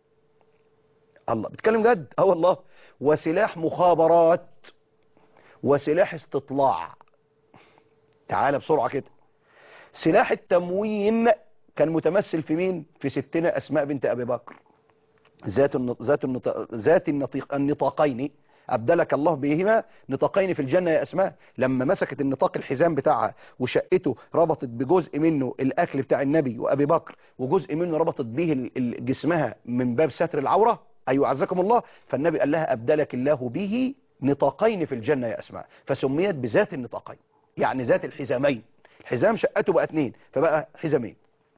الله بتكلم جد اه والله وسلاح مخابرات وسلاح استطلاع تعال بسرعة كده سلاح التموين كان متمثل في مين في ستنا أسماء بنت أبي بكر ذات النط... ذات النط... ذات النطيق... النطاقين أبدلك الله بهما نطاقين في الجنة يا أسماء لما مسكت النطاق الحزام بتاعها وشقته ربطت بجزء منه الأكل بتاع النبي وأبي بكر وجزء منه ربطت به ال- ال- جسمها من باب ستر العورة أيوة عزكم الله فالنبي قال لها أبدلك الله به نطاقين في الجنة يا أسماء فسميت بذات النطاقين يعني ذات الحزامين الحزام شقته بقى اتنين فبقى حزامين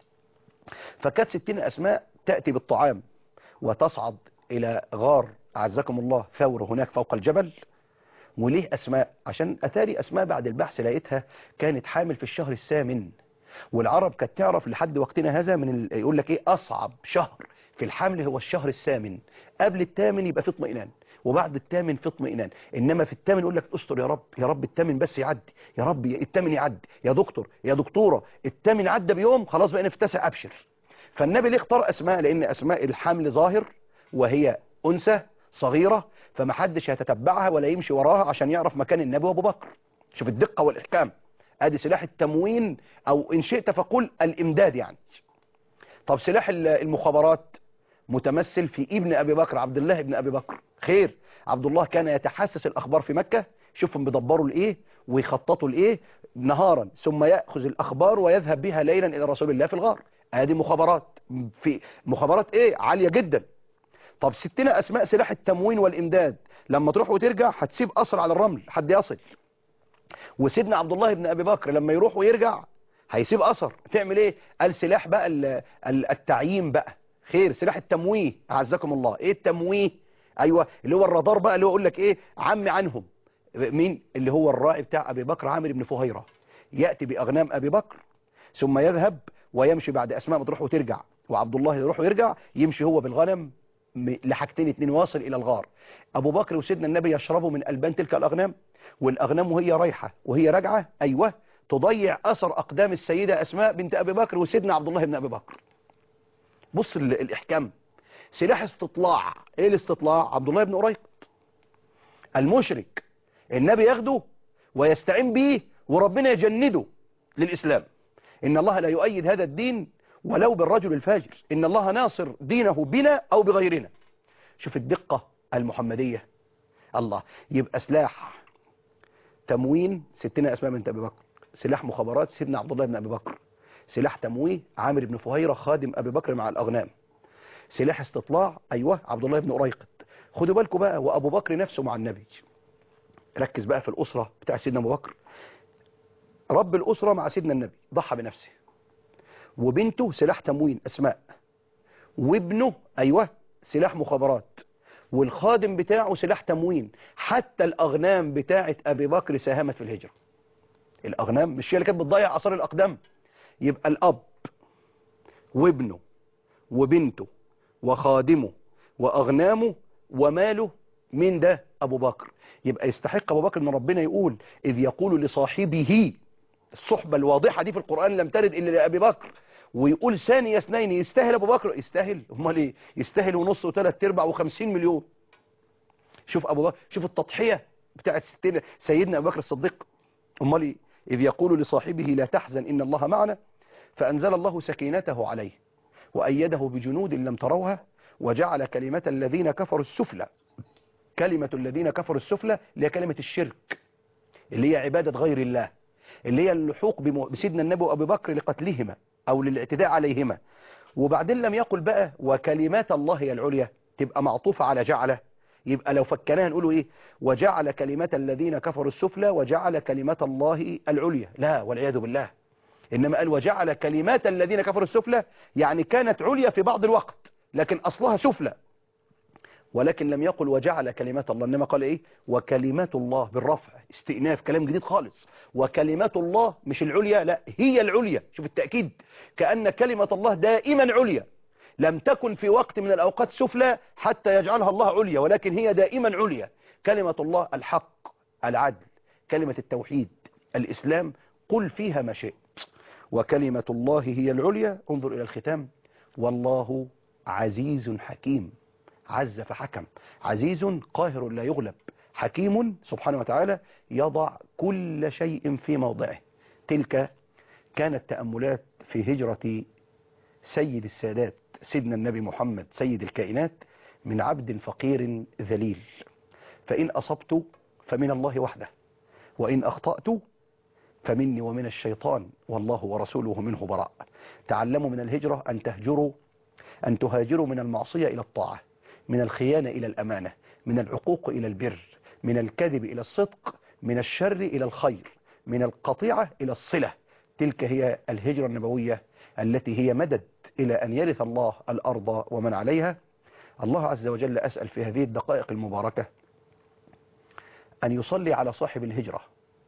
فكانت ستين أسماء تأتي بالطعام وتصعد إلى غار أعزكم الله ثور هناك فوق الجبل وليه أسماء عشان أتاري أسماء بعد البحث لقيتها كانت حامل في الشهر الثامن والعرب كانت تعرف لحد وقتنا هذا من ال... يقول لك إيه أصعب شهر في الحمل هو الشهر الثامن قبل الثامن يبقى في اطمئنان وبعد الثامن في اطمئنان انما في الثامن يقول لك استر يا رب يا رب الثامن بس يعدي يا رب الثامن يعدي يا دكتور يا دكتوره الثامن عدى بيوم خلاص بقينا في التاسع ابشر فالنبي ليه اختار اسماء لان اسماء الحمل ظاهر وهي انثى صغيره فما حدش هيتتبعها ولا يمشي وراها عشان يعرف مكان النبي وابو بكر شوف الدقه والاحكام ادي سلاح التموين او ان شئت فقل الامداد يعني طب سلاح المخابرات متمثل في ابن ابي بكر عبد الله ابن ابي بكر خير عبد الله كان يتحسس الاخبار في مكة شوفهم بيدبروا الايه ويخططوا الايه نهارا ثم ياخذ الاخبار ويذهب بها ليلا الى رسول الله في الغار ادي مخابرات في مخابرات ايه عاليه جدا طب ستنا اسماء سلاح التموين والامداد لما تروح وترجع هتسيب اثر على الرمل حد يصل وسيدنا عبد الله بن ابي بكر لما يروح ويرجع هيسيب اثر تعمل ايه قال سلاح بقى التعيين بقى خير سلاح التمويه اعزكم الله ايه التمويه ايوه اللي هو الرادار بقى اللي هو يقول لك ايه عمي عنهم مين اللي هو الراعي بتاع ابي بكر عامر بن فهيره ياتي باغنام ابي بكر ثم يذهب ويمشي بعد اسماء ما تروح وترجع وعبد الله يروح ويرجع يمشي هو بالغنم لحاجتين اتنين واصل الى الغار ابو بكر وسيدنا النبي يشربوا من البان تلك الاغنام والاغنام وهي رايحه وهي راجعه ايوه تضيع اثر اقدام السيده اسماء بنت ابي بكر وسيدنا عبد الله بن ابي بكر بص الاحكام سلاح استطلاع ايه الاستطلاع عبد الله بن قريقط المشرك النبي ياخده ويستعين به وربنا يجنده للإسلام إن الله لا يؤيد هذا الدين ولو بالرجل الفاجر إن الله ناصر دينه بنا أو بغيرنا شوف الدقة المحمدية الله يبقى سلاح تموين ستنا أسماء بنت أبي بكر سلاح مخابرات سيدنا عبد الله بن أبي بكر سلاح تمويه عامر بن فهيرة خادم أبي بكر مع الأغنام سلاح استطلاع أيوة عبد الله بن قريقط خدوا بالكم بقى وأبو بكر نفسه مع النبي ركز بقى في الأسرة بتاع سيدنا أبو بكر رب الأسرة مع سيدنا النبي ضحى بنفسه وبنته سلاح تموين أسماء وابنه أيوة سلاح مخابرات والخادم بتاعه سلاح تموين حتى الأغنام بتاعة أبي بكر ساهمت في الهجرة الأغنام مش هي اللي كانت بتضيع أثار الأقدام يبقى الأب وابنه وبنته وخادمه وأغنامه وماله من ده أبو بكر يبقى يستحق أبو بكر أن ربنا يقول إذ يقول لصاحبه الصحبة الواضحة دي في القرآن لم ترد إلا لأبي بكر ويقول ثاني اثنين يستاهل أبو بكر يستاهل امال ايه يستاهل ونص وثلاث ارباع وخمسين مليون شوف أبو بكر شوف التضحية بتاعت ستين سيدنا أبو بكر الصديق امال ايه إذ يقول لصاحبه لا تحزن إن الله معنا فأنزل الله سكينته عليه وأيده بجنود لم تروها وجعل كلمة الذين كفروا السفلى كلمة الذين كفروا السفلى اللي هي كلمة الشرك اللي هي عبادة غير الله اللي هي اللحوق بسيدنا النبي وأبي بكر لقتلهما أو للاعتداء عليهما وبعدين لم يقل بقى وكلمات الله هي العليا تبقى معطوفة على جعله يبقى لو فكناها نقوله ايه وجعل كلمة الذين كفروا السفلى وجعل كلمة الله العليا لا والعياذ بالله إنما قال وجعل كلمات الذين كفروا السفلى يعني كانت عليا في بعض الوقت لكن أصلها سفلى ولكن لم يقل وجعل كلمات الله إنما قال إيه وكلمات الله بالرفع استئناف كلام جديد خالص وكلمات الله مش العليا لا هي العليا شوف التأكيد كأن كلمة الله دائما عليا لم تكن في وقت من الأوقات سفلى حتى يجعلها الله عليا ولكن هي دائما عليا كلمة الله الحق العدل كلمة التوحيد الإسلام قل فيها ما شئت وكلمة الله هي العليا انظر إلى الختام والله عزيز حكيم عز فحكم عزيز قاهر لا يغلب حكيم سبحانه وتعالى يضع كل شيء في موضعه تلك كانت تأملات في هجرة سيد السادات سيدنا النبي محمد سيد الكائنات من عبد فقير ذليل فإن أصبت فمن الله وحده وإن أخطأت فمني ومن الشيطان والله ورسوله منه براء تعلموا من الهجرة أن تهجروا أن تهاجروا من المعصية إلى الطاعة من الخيانة إلى الأمانة من العقوق إلى البر من الكذب إلى الصدق من الشر إلى الخير من القطيعة إلى الصلة تلك هي الهجرة النبوية التي هي مدد إلى أن يرث الله الأرض ومن عليها الله عز وجل أسأل في هذه الدقائق المباركة أن يصلي على صاحب الهجرة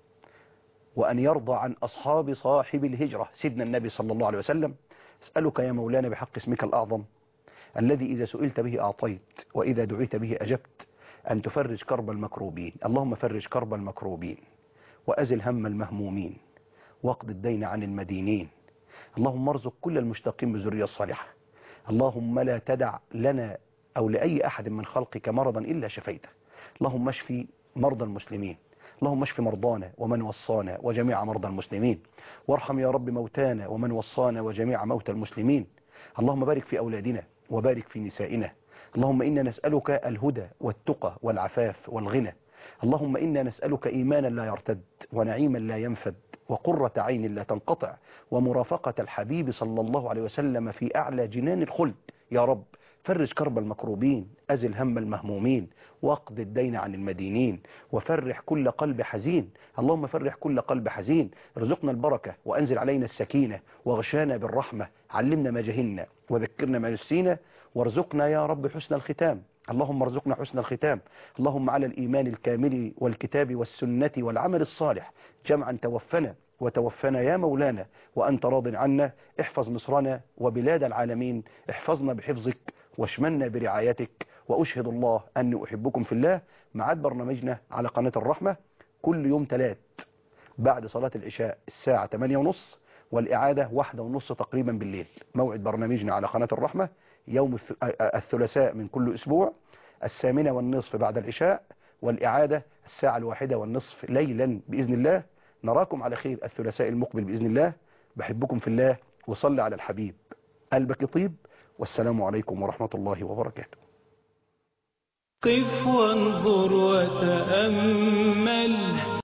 وأن يرضى عن أصحاب صاحب الهجرة سيدنا النبي صلى الله عليه وسلم أسألك يا مولانا بحق اسمك الأعظم الذي إذا سئلت به أعطيت وإذا دعيت به أجبت أن تفرج كرب المكروبين اللهم فرج كرب المكروبين وأزل هم المهمومين واقض الدين عن المدينين اللهم ارزق كل المشتاقين بذرية الصالحة اللهم لا تدع لنا أو لأي أحد من خلقك مرضا إلا شفيته اللهم اشفي مرضى المسلمين اللهم اشف مرضانا ومن وصانا وجميع مرضى المسلمين وارحم يا رب موتانا ومن وصانا وجميع موتى المسلمين اللهم بارك في أولادنا وبارك في نسائنا اللهم إنا نسألك الهدى والتقى والعفاف والغنى اللهم إنا نسألك إيمانا لا يرتد ونعيما لا ينفد وقرة عين لا تنقطع ومرافقة الحبيب صلى الله عليه وسلم في أعلى جنان الخلد يا رب فرج كرب المكروبين أزل هم المهمومين واقض الدين عن المدينين وفرح كل قلب حزين اللهم فرح كل قلب حزين ارزقنا البركة وأنزل علينا السكينة واغشانا بالرحمة علمنا ما جهلنا وذكرنا ما نسينا وارزقنا يا رب حسن الختام اللهم ارزقنا حسن الختام اللهم على الإيمان الكامل والكتاب والسنة والعمل الصالح جمعا توفنا وتوفنا يا مولانا وأنت راض عنا احفظ مصرنا وبلاد العالمين احفظنا بحفظك واشملنا برعايتك وأشهد الله أني أحبكم في الله معاد برنامجنا على قناة الرحمة كل يوم ثلاث بعد صلاة العشاء الساعة 8:30 والإعادة واحدة ونص تقريبا بالليل موعد برنامجنا على قناة الرحمة يوم الثلاثاء من كل أسبوع الثامنة والنصف بعد العشاء والإعادة الساعة الواحدة والنصف ليلا بإذن الله نراكم على خير الثلاثاء المقبل بإذن الله بحبكم في الله وصلي على الحبيب قلبك طيب والسلام عليكم ورحمة الله وبركاته قف وانظر وتأمل